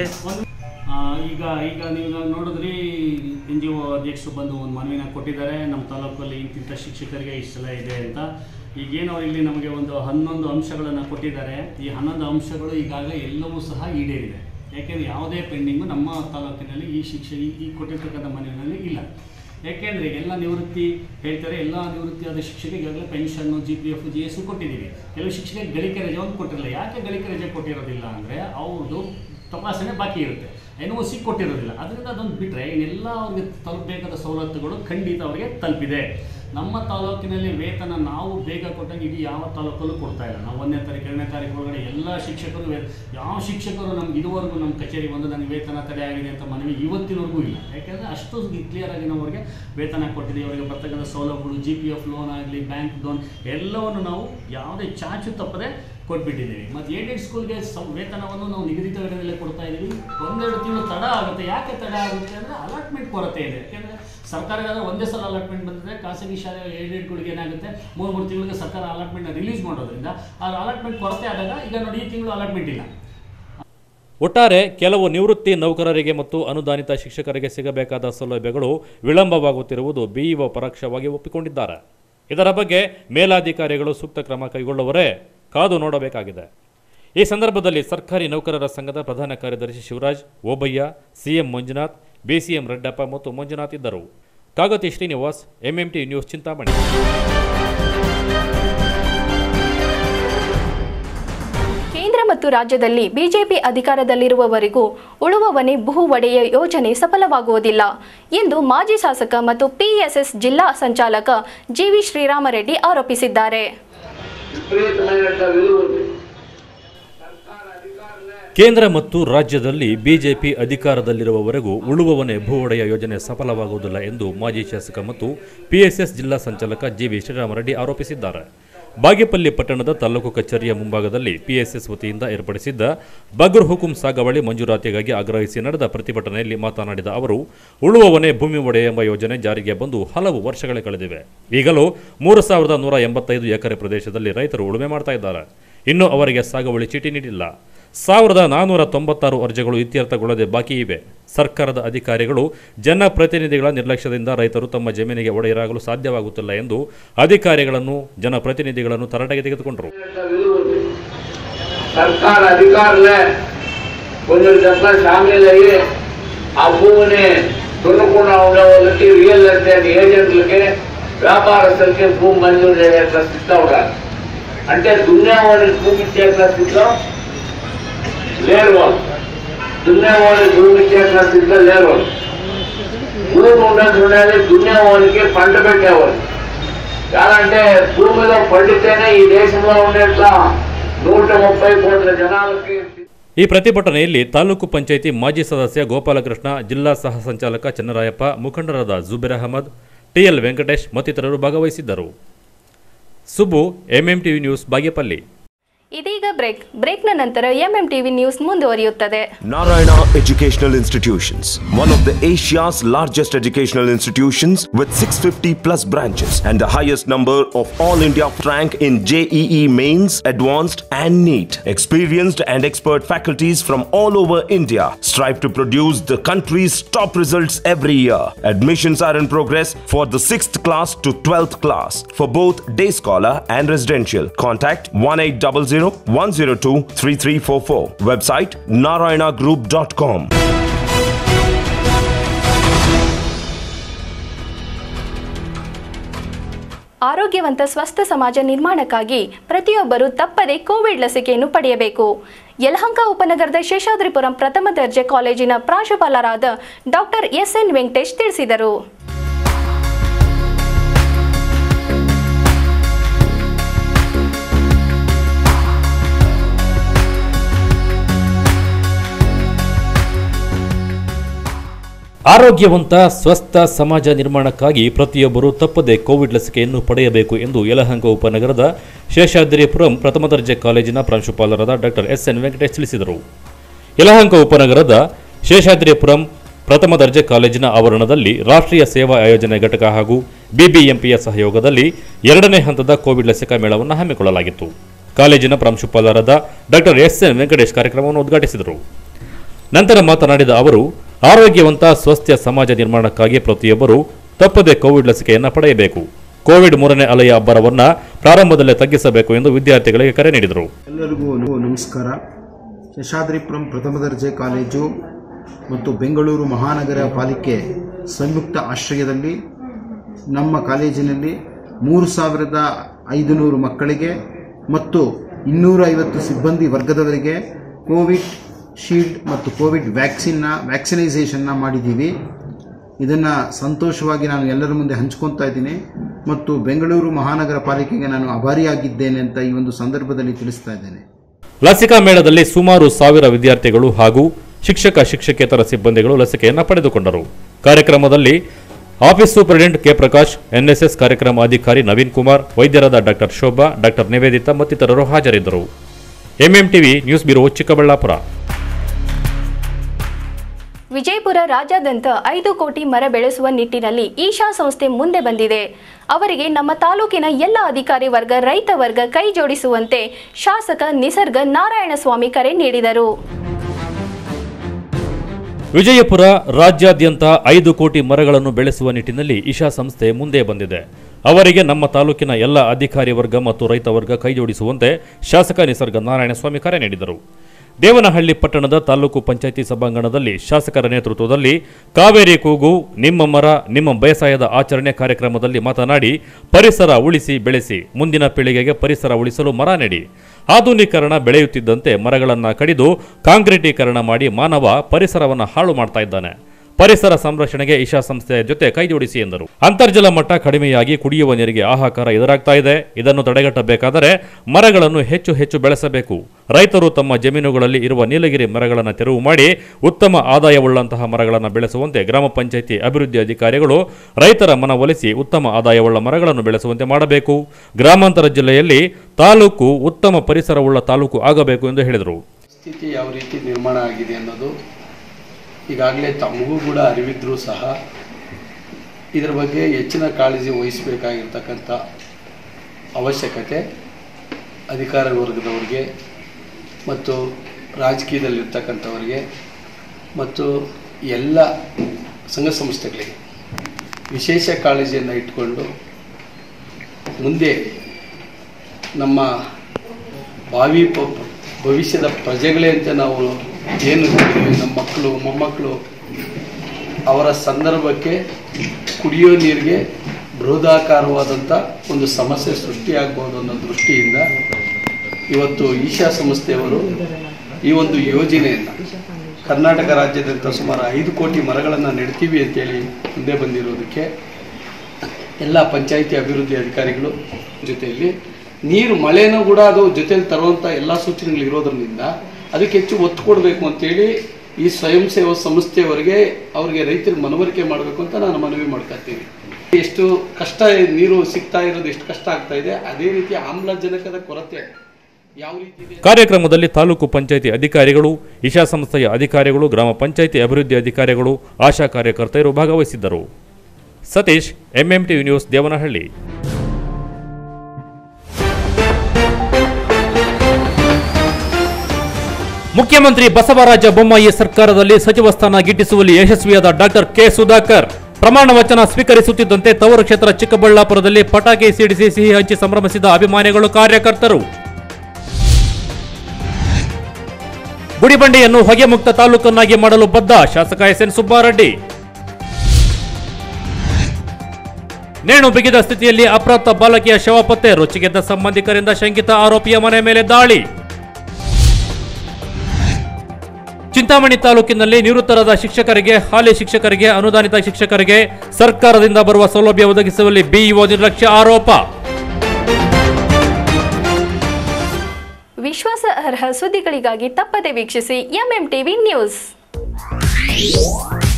ಆ, ಈಗ ಈಗ ನೀವು ನಾವು ನೋಡಿದ್ರಿ ಎನ್ ಜಿ ಒ ಅಧ್ಯಕ್ಷರು ಬಂದು ಒಂದು ಮನವಿನ ಕೊಟ್ಟಿದ್ದಾರೆ ನಮ್ಮ ತಾಲೂಕಲ್ಲಿ ಇಂತಿಂಥ ಶಿಕ್ಷಕರಿಗೆ ಇಷ್ಟೆಲ್ಲ ಇದೆ ಅಂತ ಈಗೇನು ಅವ್ರು ಇಲ್ಲಿ ನಮಗೆ ಒಂದು ಹನ್ನೊಂದು ಅಂಶಗಳನ್ನು ಕೊಟ್ಟಿದ್ದಾರೆ ಈ ಹನ್ನೊಂದು ಅಂಶಗಳು ಈಗಾಗಲೇ ಎಲ್ಲವೂ ಸಹ ಈಡೇರಿದೆ ಯಾಕೆಂದರೆ ಯಾವುದೇ ಪೆಂಡಿಂಗು ನಮ್ಮ ತಾಲೂಕಿನಲ್ಲಿ ಈ ಶಿಕ್ಷೆ ಈ- ಈ ಕೊಟ್ಟಿರ್ತಕ್ಕಂಥ ಮನೆಯಲ್ಲಿ ಇಲ್ಲ ಯಾಕೆಂದರೆ ಎಲ್ಲ ನಿವೃತ್ತಿ ಹೇಳ್ತಾರೆ ಎಲ್ಲ ನಿವೃತ್ತಿಯಾದ ಶಿಕ್ಷಕರಿಗೆ ಈಗಾಗಲೇ ಪೆನ್ಷನ್ನು G P F G S ಕೊಟ್ಟಿದ್ದೀವಿ ಕೆಲವು ಶಿಕ್ಷಕರಿಗೆ ಗಳಿಕೆ ರಜೆಯನ್ನು ಕೊಟ್ಟಿರಲಿಲ್ಲ ಯಾಕೆ ಗಳಿಕೆ ರಜೆ ಕೊಟ್ಟಿರೋದಿಲ್ಲ ಅಂದರೆ ಅವ್ರದ್ದು ತಪಾಸಣೆ ಬಾಕಿ ಇರುತ್ತೆ ಎನ್ ಒ ಸಿ ಕೊಟ್ಟಿರೋದಿಲ್ಲ ಅದರಿಂದ ಅದೊಂದು ಬಿಟ್ಟರೆ ಇನ್ನೆಲ್ಲ ಅವ್ರಿಗೆ ತಲುಪಬೇಕಾದ ಸವಲತ್ತುಗಳು ಖಂಡಿತ ಅವರಿಗೆ ತಲುಪಿದೆ ನಮ್ಮ ತಾಲೂಕಿನಲ್ಲಿ ವೇತನ ನಾವು ಬೇಗ ಕೊಟ್ಟಂಗೆ ಇಡೀ ಯಾವ ತಾಲೂಕಲ್ಲೂ ಕೊಡ್ತಾ ಇಲ್ಲ ನಾವು ಒಂದನೇ ತಾರೀಕು ಎರಡನೇ ತಾರೀಕು ಒಳಗಡೆ ಎಲ್ಲ ಶಿಕ್ಷಕರು ವೇ- ಯಾವ ಶಿಕ್ಷಕರು ನಮ್ಗೆ ಇದುವರೆಗೂ ನಮ್ಮ ಕಚೇರಿ ಬಂದು ನನಗೆ ವೇತನ ತಡೆ ಆಗಿದೆ ಅಂತ ಮನವಿ ಇವತ್ತಿನವರೆಗೂ ಇಲ್ಲ ಯಾಕೆಂದರೆ ಅಷ್ಟು ಕ್ಲಿಯರ್ ಆಗಿ ನಾವು ಅವರಿಗೆ ವೇತನ ಕೊಟ್ಟಿದ್ದೀವಿ ಅವರಿಗೆ ಬರ್ತಕ್ಕಂಥ ಸೌಲಭ್ಯಗಳು ಜಿ ಪಿ ಎಫ್ ಲೋನ್ ಆಗಲಿ ಬ್ಯಾಂಕ್ ಲೋನ್ ಎಲ್ಲವನ್ನು ನಾವು ಯಾವುದೇ ಚಾಚು ತಪ್ಪದೆ ಕೊಟ್ಬಿಟ್ಟಿದ್ದೀವಿ ಮತ್ತು ಏಡೆಡ್ ಸ್ಕೂಲ್ಗೆ ಸ ವೇತನವನ್ನು ನಾವು ನಿಗದಿತ ವೇತನದಲ್ಲೇ ಕೊಡ್ತಾ ಇದ್ದೀವಿ ಒಂದೆರಡು ತಿಂಗಳು ತಡ ಆಗುತ್ತೆ ಯಾಕೆ ತಡ ಆಗುತ್ತೆ ಅಂದರೆ ಅಲಾಟ್ಮೆಂಟ್ ಕೊರತೆ ಇದೆ ಯಾಕೆಂದರೆ ಸರ್ಕಾರಗಾದ ಒಂದೇ ಸಲ ಅಲಾಟ್ಮೆಂಟ್ ಬಂದರೆ ಖಾಸಗಿ ಶಾಲೆ ಏಡೆಡ್ಗಳಿಗೆ ಏನಾಗುತ್ತೆ ಮೂರು ಮೂರು ತಿಂಗಳಿಗೆ ಸರ್ಕಾರ ಅಲಾಟ್ಮೆಂಟ್ನ ರಿಲೀಸ್ ಮಾಡೋದ್ರಿಂದ ಆ ಅಲಾಟ್ಮೆಂಟ್ ಕೊರತೆ ಆದಾಗ ಈಗ ನೋಡಿ ಈ ತಿಂಗಳು ಅಲಾಟ್ಮೆಂಟ್ ಇಲ್ಲ ಒಟ್ಟಾರೆ ಕೆಲವು ನಿವೃತ್ತಿ ನೌಕರರಿಗೆ ಮತ್ತು ಅನುದಾನಿತ ಶಿಕ್ಷಕರಿಗೆ ಸಿಗಬೇಕಾದ ಸೌಲಭ್ಯಗಳು ವಿಳಂಬವಾಗುತ್ತಿರುವುದು ಬಿಇಒ ಪರೋಕ್ಷವಾಗಿ ಒಪ್ಪಿಕೊಂಡಿದ್ದಾರೆ ಇದರ ಬಗ್ಗೆ ಮೇಲಾಧಿಕಾರಿಗಳು ಸೂಕ್ತ ಕ್ರಮ ಕೈಗೊಳ್ಳುವರೇ ಕಾದು ನೋಡಬೇಕಾಗಿದೆ ಈ ಸಂದರ್ಭದಲ್ಲಿ ಸರ್ಕಾರಿ ನೌಕರರ ಸಂಘದ ಪ್ರಧಾನ ಕಾರ್ಯದರ್ಶಿ ಶಿವರಾಜ್ ಓಬಯ್ಯ ಸಿಎಂ ಮಂಜುನಾಥ್ ಬಿಸಿಎಂ ರೆಡ್ಡಪ್ಪ ಮತ್ತು ಮಂಜುನಾಥ್ ಇದ್ದರು ಕಾಗತಿ ಶ್ರೀನಿವಾಸ್ ಎಂಎಂಟಿ ನ್ಯೂಸ್ ಚಿಂತಾಮಣಿ ಕೇಂದ್ರ ಮತ್ತು ರಾಜ್ಯದಲ್ಲಿ ಬಿಜೆಪಿ ಅಧಿಕಾರದಲ್ಲಿರುವವರೆಗೂ ಉಳುವವನೇ ಭೂ ಒಡೆಯ ಯೋಜನೆ ಸಫಲವಾಗುವುದಿಲ್ಲ ಎಂದು ಮಾಜಿ ಶಾಸಕ ಮತ್ತು ಪಿಎಸ್ಎಸ್ ಜಿಲ್ಲಾ ಸಂಚಾಲಕ ಜಿವಿ ಶ್ರೀರಾಮರೆಡ್ಡಿ ಆರೋಪಿಸಿದ್ದಾರೆ ಕೇಂದ್ರ ಮತ್ತು ರಾಜ್ಯದಲ್ಲಿ ಬಿಜೆಪಿ ಅಧಿಕಾರದಲ್ಲಿರುವವರೆಗೂ ಉಳುವವನೇ ಭೂ ಒಡೆಯ ಯೋಜನೆ ಸಫಲವಾಗುವುದಿಲ್ಲ ಎಂದು ಮಾಜಿ ಶಾಸಕ ಮತ್ತು ಪಿಎಸ್ಎಸ್ ಜಿಲ್ಲಾ ಸಂಚಾಲಕ ಜಿವಿ ಶ್ರೀರಾಮರೆಡ್ಡಿ ಆರೋಪಿಸಿದ್ದಾರೆ ಬಾಗೇಪಲ್ಲಿ ಪಟ್ಟಣದ ತಾಲೂಕು ಕಚೇರಿಯ ಮುಂಭಾಗದಲ್ಲಿ ಪಿಎಸ್ಎಸ್ ವತಿಯಿಂದ ಏರ್ಪಡಿಸಿದ್ದ ಬಗರ್ ಹುಕುಂ ಸಾಗವಳಿ ಮಂಜೂರಾತಿಗಾಗಿ ಆಗ್ರಹಿಸಿ ನಡೆದ ಪ್ರತಿಭಟನೆಯಲ್ಲಿ ಮಾತನಾಡಿದ ಅವರು ಉಳುವವನೇ ಭೂಮಿ ಒಡೆಯ ಎಂಬ ಯೋಜನೆ ಜಾರಿಗೆ ಬಂದು ಹಲವು ವರ್ಷಗಳೇ ಕಳೆದಿವೆ ಈಗಲೂ ಮೂರು ಸಾವಿರದ ನೂರ ಎಂಬತ್ತೈದು ಎಕರೆ ಪ್ರದೇಶದಲ್ಲಿ ರೈತರು ಉಳುಮೆ ಮಾಡ್ತಾ ಇದ್ದಾರೆ ಇನ್ನು ಅವರಿಗೆ ಸಾಗುವಳಿ ಚೀಟಿ ನೀಡಿಲ್ಲ ಸಾವಿರದ ನಾನ್ನೂರ ತೊಂಬತ್ತಾರು ಅರ್ಜಿಗಳು ಇತ್ಯರ್ಥಗೊಳ್ಳದೆ ಬಾಕಿ ಇವೆ ಸರ್ಕಾರದ ಅಧಿಕಾರಿಗಳು ಜನಪ್ರತಿನಿಧಿಗಳ ನಿರ್ಲಕ್ಷ್ಯದಿಂದ ರೈತರು ತಮ್ಮ ಜಮೀನಿಗೆ ಒಡೆಯರಾಗಲು ಸಾಧ್ಯವಾಗುತ್ತಿಲ್ಲ ಎಂದು ಅಧಿಕಾರಿಗಳನ್ನು ಜನಪ್ರತಿನಿಧಿಗಳನ್ನು ತರಾಟೆಗೆ ತೆಗೆದುಕೊಂಡರು सरकार अधिकार है కొందరు జట్ల షామీల్ అయ్యి ఆ భూమిని దున్నకుండా ఉండే వాళ్ళకి రియల్ ఎస్టేట్ ఏజెంట్లకి వ్యాపారస్తులకి భూమి మంజూరు చేసే స్థితిలో ఉండాలి అంటే దున్నేవాడికి భూమి ఇచ్చే స్థితిలో లేరు వాళ్ళు దున్నేవాడికి భూమి ఇచ్చే స్థితిలో లేరు వాళ్ళు భూమి ఉండదు ఉండాలి దున్నేవాడికి పంట పెట్టేవాళ్ళు చాలా అంటే భూమిలో పండితేనే ఈ దేశంలో ఉండేట్లా నూట ముప్పై కోట్ల జనాలకి ಈ ಪ್ರತಿಭಟನೆಯಲ್ಲಿ ತಾಲೂಕು ಪಂಚಾಯಿತಿ ಮಾಜಿ ಸದಸ್ಯ ಗೋಪಾಲಕೃಷ್ಣ ಜಿಲ್ಲಾ ಸಹ ಸಂಚಾಲಕ ಚನ್ನರಾಯಪ್ಪ ಮುಖಂಡರಾದ ಜುಬೇರ್ ಅಹಮದ್ ಟಿಎಲ್ ವೆಂಕಟೇಶ್ ಮತ್ತಿತರರು ಭಾಗವಹಿಸಿದ್ದರು Subbu MM TV news Bagepalli ಇದೀಗ ಬ್ರೇಕ್ ಬ್ರೇಕ್ನ ನಂತರ ಎಂಎಂ ಟಿವಿ ನ್ಯೂಸ್ ಮುಂದುವರಿಯುತ್ತದೆ Narayana Educational Institutions, one of the Asia's largest educational institutions with 650 plus branches and the highest number of all India rank in JEE mains, advanced and NEET. Experienced and expert faculties from all over India strive to produce the country's top results every year. Admissions are in progress for the 6th class to 12th class for both day scholar and residential. Contact 1800 102 3344. Website narayanagroup.com. ಆರೋಗ್ಯವಂತ ಸ್ವಸ್ಥ ಸಮಾಜ ನಿರ್ಮಾಣಕ್ಕಾಗಿ ಪ್ರತಿಯೊಬ್ಬರು ತಪ್ಪದೆ Covid ಲಸಿಕೆಯನ್ನು ಪಡೆಯಬೇಕು ಯಲಹಂಕ ಉಪನಗರದ ಶೇಷಾದ್ರಿಪುರಂ ಪ್ರಥಮ ದರ್ಜೆ ಕಾಲೇಜಿನ ಪ್ರಾಂಶುಪಾಲರಾದ ಡಾಕ್ಟರ್ ಎಸ್ ಎನ್ ವೆಂಕಟೇಶ್ ತಿಳಿಸಿದರು ಆರೋಗ್ಯವಂತ ಸ್ವಸ್ಥ ಸಮಾಜ ನಿರ್ಮಾಣಕ್ಕಾಗಿ ಪ್ರತಿಯೊಬ್ಬರು ತಪ್ಪದೆ ಕೋವಿಡ್ ಲಸಿಕೆಯನ್ನು ಪಡೆಯಬೇಕು ಎಂದು ಯಲಹಂಕ ಉಪನಗರದ ಶೇಷಾದ್ರಿಪುರಂ ಪ್ರಥಮ ದರ್ಜೆ ಕಾಲೇಜಿನ ಪ್ರಾಂಶುಪಾಲರಾದ ಡಾಕ್ಟರ್ ಎಸ್ ಎನ್ ವೆಂಕಟೇಶ್ ತಿಳಿಸಿದರು ಯಲಹಂಕ ಉಪನಗರದ ಶೇಷಾದ್ರಿಪುರಂ ಪ್ರಥಮ ದರ್ಜೆ ಕಾಲೇಜಿನ ಆವರಣದಲ್ಲಿ ರಾಷ್ಟ್ರೀಯ ಸೇವಾ ಆಯೋಜನೆ ಘಟಕ ಹಾಗೂ ಬಿಬಿಎಂಪಿಯ ಸಹಯೋಗದಲ್ಲಿ ಎರಡನೇ ಹಂತದ ಕೋವಿಡ್ ಲಸಿಕಾ ಮೇಳವನ್ನು ಹಮ್ಮಿಕೊಳ್ಳಲಾಗಿತ್ತು ಕಾಲೇಜಿನ ಪ್ರಾಂಶುಪಾಲರಾದ ಡಾಕ್ಟರ್ ಎಸ್ ಎನ್ ವೆಂಕಟೇಶ್ ಕಾರ್ಯಕ್ರಮವನ್ನು ಉದ್ಘಾಟಿಸಿದರು ನಂತರ ಮಾತನಾಡಿದ ಅವರು ಆರೋಗ್ಯವಂತ ಸ್ವಸ್ಥ ಸಮಾಜ ನಿರ್ಮಾಣಕ್ಕಾಗಿ ಪ್ರತಿಯೊಬ್ಬರು ತಪ್ಪದೆ ಕೋವಿಡ್ ಲಸಿಕೆಯನ್ನು ಪಡೆಯಬೇಕು ಕೋವಿಡ್ ಮೂರನೇ ಅಲೆಯ ಅಬ್ಬರವನ್ನ ಪ್ರಾರಂಭದಲ್ಲೇ ತಗ್ಗಿಸಬೇಕು ಎಂದು ವಿದ್ಯಾರ್ಥಿಗಳಿಗೆ ಕರೆ ನೀಡಿದರು ಎಲ್ಲರಿಗೂ ನ- ನಮಸ್ಕಾರ ಶೇಷಾದ್ರಿಪುರಂ ಪ್ರಥಮ ದರ್ಜೆ ಕಾಲೇಜು ಮತ್ತು ಬೆಂಗಳೂರು ಮಹಾನಗರ ಪಾಲಿಕೆ ಸಂಯುಕ್ತ ಆಶ್ರಯದಲ್ಲಿ ನಮ್ಮ ಕಾಲೇಜಿನಲ್ಲಿ ಮೂರು ಸಾವಿರದ ಐದುನೂರು ಮಕ್ಕಳಿಗೆ ಮತ್ತು ಇನ್ನೂರ ಐವತ್ತು ಸಿಬ್ಬಂದಿ ವರ್ಗದವರಿಗೆ ಕೋವಿಡ್ ಶೀಲ್ಡ್ ಮತ್ತು ಕೋವಿಡ್ ವ್ಯಾಕ್ಸಿನ್ನ ವ್ಯಾಕ್ಸಿನೈಸೇಷನ್ನ ಮಾಡಿದ್ದೀವಿ ಇದನ್ನು ಸಂತೋಷವಾಗಿ ನಾನು ಎಲ್ಲರ ಮುಂದೆ ಹಂಚ್ಕೊತಾ ಇದ್ದೀನಿ ಮತ್ತು ಬೆಂಗಳೂರು ಮಹಾನಗರ ಪಾಲಿಕೆಗೆ ನಾನು ಆಭಾರಿಯಾಗಿದ್ದೇನೆ ಅಂತ ಈ ಒಂದು ಸಂದರ್ಭದಲ್ಲಿ ತಿಳಿಸ್ತಾ ಇದ್ದೇನೆ ಲಸಿಕಾ ಮೇಳದಲ್ಲಿ ಸುಮಾರು ಸಾವಿರ ವಿದ್ಯಾರ್ಥಿಗಳು ಹಾಗೂ ಶಿಕ್ಷಕ ಶಿಕ್ಷಕೇತರ ಸಿಬ್ಬಂದಿಗಳು ಲಸಿಕೆಯನ್ನು ಪಡೆದುಕೊಂಡರು ಕಾರ್ಯಕ್ರಮದಲ್ಲಿ office superintendent K Prakash NSS ಕಾರ್ಯಕ್ರಮ ಅಧಿಕಾರಿ ನವೀನ್ ಕುಮಾರ್ ವೈದ್ಯರಾದ ಡಾಕ್ಟರ್ ಶೋಭಾ ಡಾಕ್ಟರ್ ನಿವೇದಿತಾ ಮತ್ತಿತರರು ಹಾಜರಿದ್ದರು MMTV news bureau Chikkaballapura Vijayapura ರಾಜ್ಯಾದ್ಯಂತ ಐದು ಕೋಟಿ ಮರ ಬೆಳೆಸುವ ನಿಟ್ಟಿನಲ್ಲಿ ಈಶಾ ಸಂಸ್ಥೆ ಮುಂದೆ ಬಂದಿದೆ ಅವರಿಗೆ ನಮ್ಮ ತಾಲೂಕಿನ ಎಲ್ಲ ಅಧಿಕಾರಿ ವರ್ಗ ರೈತ ವರ್ಗ ಕೈ ಜೋಡಿಸುವಂತೆ ಶಾಸಕ ನಿಸರ್ಗ ನಾರಾಯಣಸ್ವಾಮಿ ಕರೆ ನೀಡಿದರು ವಿಜಯಪುರ ರಾಜ್ಯಾದ್ಯಂತ ಐದು ಕೋಟಿ ಮರಗಳನ್ನು ಬೆಳೆಸುವ ನಿಟ್ಟಿನಲ್ಲಿ ಇಶಾ ಸಂಸ್ಥೆ ಮುಂದೆ ಬಂದಿದೆ ಅವರಿಗೆ ನಮ್ಮ ತಾಲೂಕಿನ ಎಲ್ಲ ಅಧಿಕಾರಿ ವರ್ಗ ಮತ್ತು ರೈತ ವರ್ಗ ಕೈಜೋಡಿಸುವಂತೆ ಶಾಸಕ ನಿಸರ್ಗ ನಾರಾಯಣಸ್ವಾಮಿ ಕರೆ ನೀಡಿದರು ದೇವನಹಳ್ಳಿ ಪಟ್ಟಣದ ತಾಲೂಕು ಪಂಚಾಯಿತಿ ಸಭಾಂಗಣದಲ್ಲಿ ಶಾಸಕರ ನೇತೃತ್ವದಲ್ಲಿ ಕಾವೇರಿ ಕೂಗು ನಿಮ್ಮ ಮರ ನಿಮ್ಮ ಬೇಸಾಯದ ಆಚರಣೆ ಕಾರ್ಯಕ್ರಮದಲ್ಲಿ ಮಾತನಾಡಿ ಪರಿಸರ ಉಳಿಸಿ ಬೆಳೆಸಿ ಮುಂದಿನ ಪೀಳಿಗೆಗೆ ಪರಿಸರ ಉಳಿಸಲು ಮರ ನೆಡಿ ಆಧುನೀಕರಣ ಬೆಳೆಯುತ್ತಿದ್ದಂತೆ ಮರಗಳನ್ನು ಕಡಿದು ಕಾಂಕ್ರೀಟೀಕರಣ ಮಾಡಿ ಮಾನವ ಪರಿಸರವನ್ನು ಹಾಳು ಮಾಡ್ತಾ ಇದ್ದಾನೆ ಪರಿಸರ ಸಂರಕ್ಷಣೆಗೆ ಇಶಾ ಸಂಸ್ಥೆಯ ಜೊತೆ ಕೈಜೋಡಿಸಿ ಎಂದರು ಅಂತರ್ಜಲ ಮಟ್ಟ ಕಡಿಮೆಯಾಗಿ ಕುಡಿಯುವ ನೀರಿಗೆ ಹಾಹಾಕಾರ ಎದುರಾಗ್ತಾ ಇದೆ ಇದನ್ನು ತಡೆಗಟ್ಟಬೇಕಾದರೆ ಮರಗಳನ್ನು ಹೆಚ್ಚು ಹೆಚ್ಚು ಬೆಳೆಸಬೇಕು ರೈತರು ತಮ್ಮ ಜಮೀನುಗಳಲ್ಲಿ ಇರುವ ನೀಲಗಿರಿ ಮರಗಳನ್ನು ತೆರವು ಮಾಡಿ ಉತ್ತಮ ಆದಾಯವುಳ್ಳಂತಹ ಮರಗಳನ್ನು ಬೆಳೆಸುವಂತೆ ಗ್ರಾಮ ಪಂಚಾಯಿತಿ ಅಭಿವೃದ್ಧಿ ಅಧಿಕಾರಿಗಳು ರೈತರ ಮನವೊಲಿಸಿ ಉತ್ತಮ ಆದಾಯವುಳ್ಳ ಮರಗಳನ್ನು ಬೆಳೆಸುವಂತೆ ಮಾಡಬೇಕು ಗ್ರಾಮಾಂತರ ಜಿಲ್ಲೆಯಲ್ಲಿ ತಾಲೂಕು ಉತ್ತಮ ಪರಿಸರವುಳ್ಳ ತಾಲೂಕು ಆಗಬೇಕು ಎಂದು ಹೇಳಿದರು ಸ್ಥಿತಿ ಯಾವ ರೀತಿ ನಿರ್ಮಾಣ ಆಗಿದೆ ಅನ್ನೋದು ಈಗಾಗಲೇ ತಮಗೂ ಕೂಡ ಅರಿವಿದ್ರೂ ಸಹ ಇದರ ಬಗ್ಗೆ ಹೆಚ್ಚಿನ ಕಾಳಜಿ ವಹಿಸಬೇಕಾಗಿರ್ತಕ್ಕಂಥ ಅವಶ್ಯಕತೆ ಅಧಿಕಾರ ವರ್ಗದವರಿಗೆ ಮತ್ತು ರಾಜಕೀಯದಲ್ಲಿರ್ತಕ್ಕಂಥವರಿಗೆ ಮತ್ತು ಎಲ್ಲ ಸಂಘ ಸಂಸ್ಥೆಗಳಿಗೆ ವಿಶೇಷ ಕಾಳಜಿಯನ್ನು ಇಟ್ಕೊಂಡು ಮುಂದೆ ನಮ್ಮ ಭಾವಿ ಪ- ಭವಿಷ್ಯದ ಪ್ರಜೆಗಳೇ ಅಂತ ನಾವು ಏನು ನೋಡಿದ್ವಿ ನಮ್ಮ ಮಕ್ಕಳು ಮೊಮ್ಮಕ್ಕಳು ಅವರ ಸಂದರ್ಭಕ್ಕೆ ಕುಡಿಯೋ ನೀರಿಗೆ ಬೃಹದಾಕಾರವಾದಂಥ ಒಂದು ಸಮಸ್ಯೆ ಸೃಷ್ಟಿಯಾಗ್ಬೋದು ಅನ್ನೋ ದೃಷ್ಟಿಯಿಂದ ಇವತ್ತು ಈಶಾ ಸಂಸ್ಥೆಯವರು ಈ ಒಂದು ಯೋಜನೆಯನ್ನು ಕರ್ನಾಟಕ ರಾಜ್ಯದಂತ ಸುಮಾರು ಐದು ಕೋಟಿ ಮರಗಳನ್ನು ನೆಡ್ತೀವಿ ಅಂತೇಳಿ ಮುಂದೆ ಬಂದಿರೋದಕ್ಕೆ ಎಲ್ಲ ಪಂಚಾಯಿತಿ ಅಭಿವೃದ್ಧಿ ಅಧಿಕಾರಿಗಳು ಜೊತೆಯಲ್ಲಿ ನೀರು ಮಳೆನೂ ಕೂಡ ಅದು ಜೊತೆಲಿ ತರುವಂಥ ಎಲ್ಲ ಸೂಚನೆಗಳು ಇರೋದ್ರಿಂದ ಅದಕ್ಕೆ ಹೆಚ್ಚು ಒತ್ತು ಕೊಡಬೇಕು ಅಂತೇಳಿ ಈ ಸ್ವಯಂ ಸೇವಾ ಸಂಸ್ಥೆಯವರಿಗೆ ಅವರಿಗೆ ರೈತರಿಗೆ ಮನವರಿಕೆ ಮಾಡಬೇಕು ಅಂತ ನಾನು ಮನವಿ ಮಾಡ್ಕೊತೀನಿ ಎಷ್ಟು ಕಷ್ಟ ನೀರು ಸಿಗ್ತಾ ಇರೋದು ಎಷ್ಟು ಕಷ್ಟ ಆಗ್ತಾ ಇದೆ ಅದೇ ರೀತಿ ಆಮ್ಲಜನಕದ ಕೊರತೆ ಯಾವ ರೀತಿ ಇದೆ ಕಾರ್ಯಕ್ರಮದಲ್ಲಿ ತಾಲೂಕು ಪಂಚಾಯಿತಿ ಅಧಿಕಾರಿಗಳು ಇಶಾ ಸಂಸ್ಥೆಯ ಅಧಿಕಾರಿಗಳು ಗ್ರಾಮ ಪಂಚಾಯಿತಿ ಅಭಿವೃದ್ಧಿ ಅಧಿಕಾರಿಗಳು ಆಶಾ ಕಾರ್ಯಕರ್ತರು ಭಾಗವಹಿಸಿದ್ದರು ಸತೀಶ್ ಎಂಎಂಟಿ ನ್ಯೂಸ್ ದೇವನಹಳ್ಳಿ ಮುಖ್ಯಮಂತ್ರಿ ಬಸವರಾಜ ಬೊಮ್ಮಾಯಿ ಸರ್ಕಾರದಲ್ಲಿ ಸಚಿವ ಸ್ಥಾನ ಗಿಟ್ಟಿಸುವಲ್ಲಿ ಯಶಸ್ವಿಯಾದ ಡಾಕ್ಟರ್ ಕೆ ಸುಧಾಕರ್ ಪ್ರಮಾಣ ವಚನ ಸ್ವೀಕರಿಸುತ್ತಿದ್ದಂತೆ ತವರು ಕ್ಷೇತ್ರ ಚಿಕ್ಕಬಳ್ಳಾಪುರದಲ್ಲಿ ಪಟಾಕಿ ಸಿಡಿಸಿ ಸಿಹಿ ಹಂಚಿ ಸಂಭ್ರಮಿಸಿದ ಅಭಿಮಾನಿಗಳು ಕಾರ್ಯಕರ್ತರು ಗುಡಿಬಂಡೆಯನ್ನು ಹೊಗೆ ಮುಕ್ತ ತಾಲೂಕನ್ನಾಗಿ ಮಾಡಲು ಬದ್ಧ ಶಾಸಕ ಎಸ್ಎನ್ ಸುಬ್ಬಾರೆಡ್ಡಿ ನೇಣು ಬಿಗಿದ ಸ್ಥಿತಿಯಲ್ಲಿ ಅಪ್ರಾಪ್ತ ಬಾಲಕಿಯ ಶವ ಪತ್ತೆ ರುಚಿಗೆದ್ದ ಸಂಬಂಧಿಕರಿಂದ ಶಂಕಿತ ಆರೋಪಿಯ ಮನೆ ಮೇಲೆ ದಾಳಿ ಚಿಂತಾಮಣಿ ತಾಲೂಕಿನಲ್ಲಿ ನಿವೃತ್ತರಾದ ಶಿಕ್ಷಕರಿಗೆ ಹಾಲಿ ಶಿಕ್ಷಕರಿಗೆ ಅನುದಾನಿತ ಶಿಕ್ಷಕರಿಗೆ ಸರ್ಕಾರದಿಂದ ಬರುವ ಸೌಲಭ್ಯ ಒದಗಿಸುವಲ್ಲಿ ಬಿಇಒ ನಿರ್ಲಕ್ಷ್ಯ ಆರೋಪ ವಿಶ್ವಾಸಾರ್ಹ ಸುದ್ದಿಗಳಿಗಾಗಿ ತಪ್ಪದೆ ವೀಕ್ಷಿಸಿ ಎಂಎಂ ಟಿವಿ ನ್ಯೂಸ್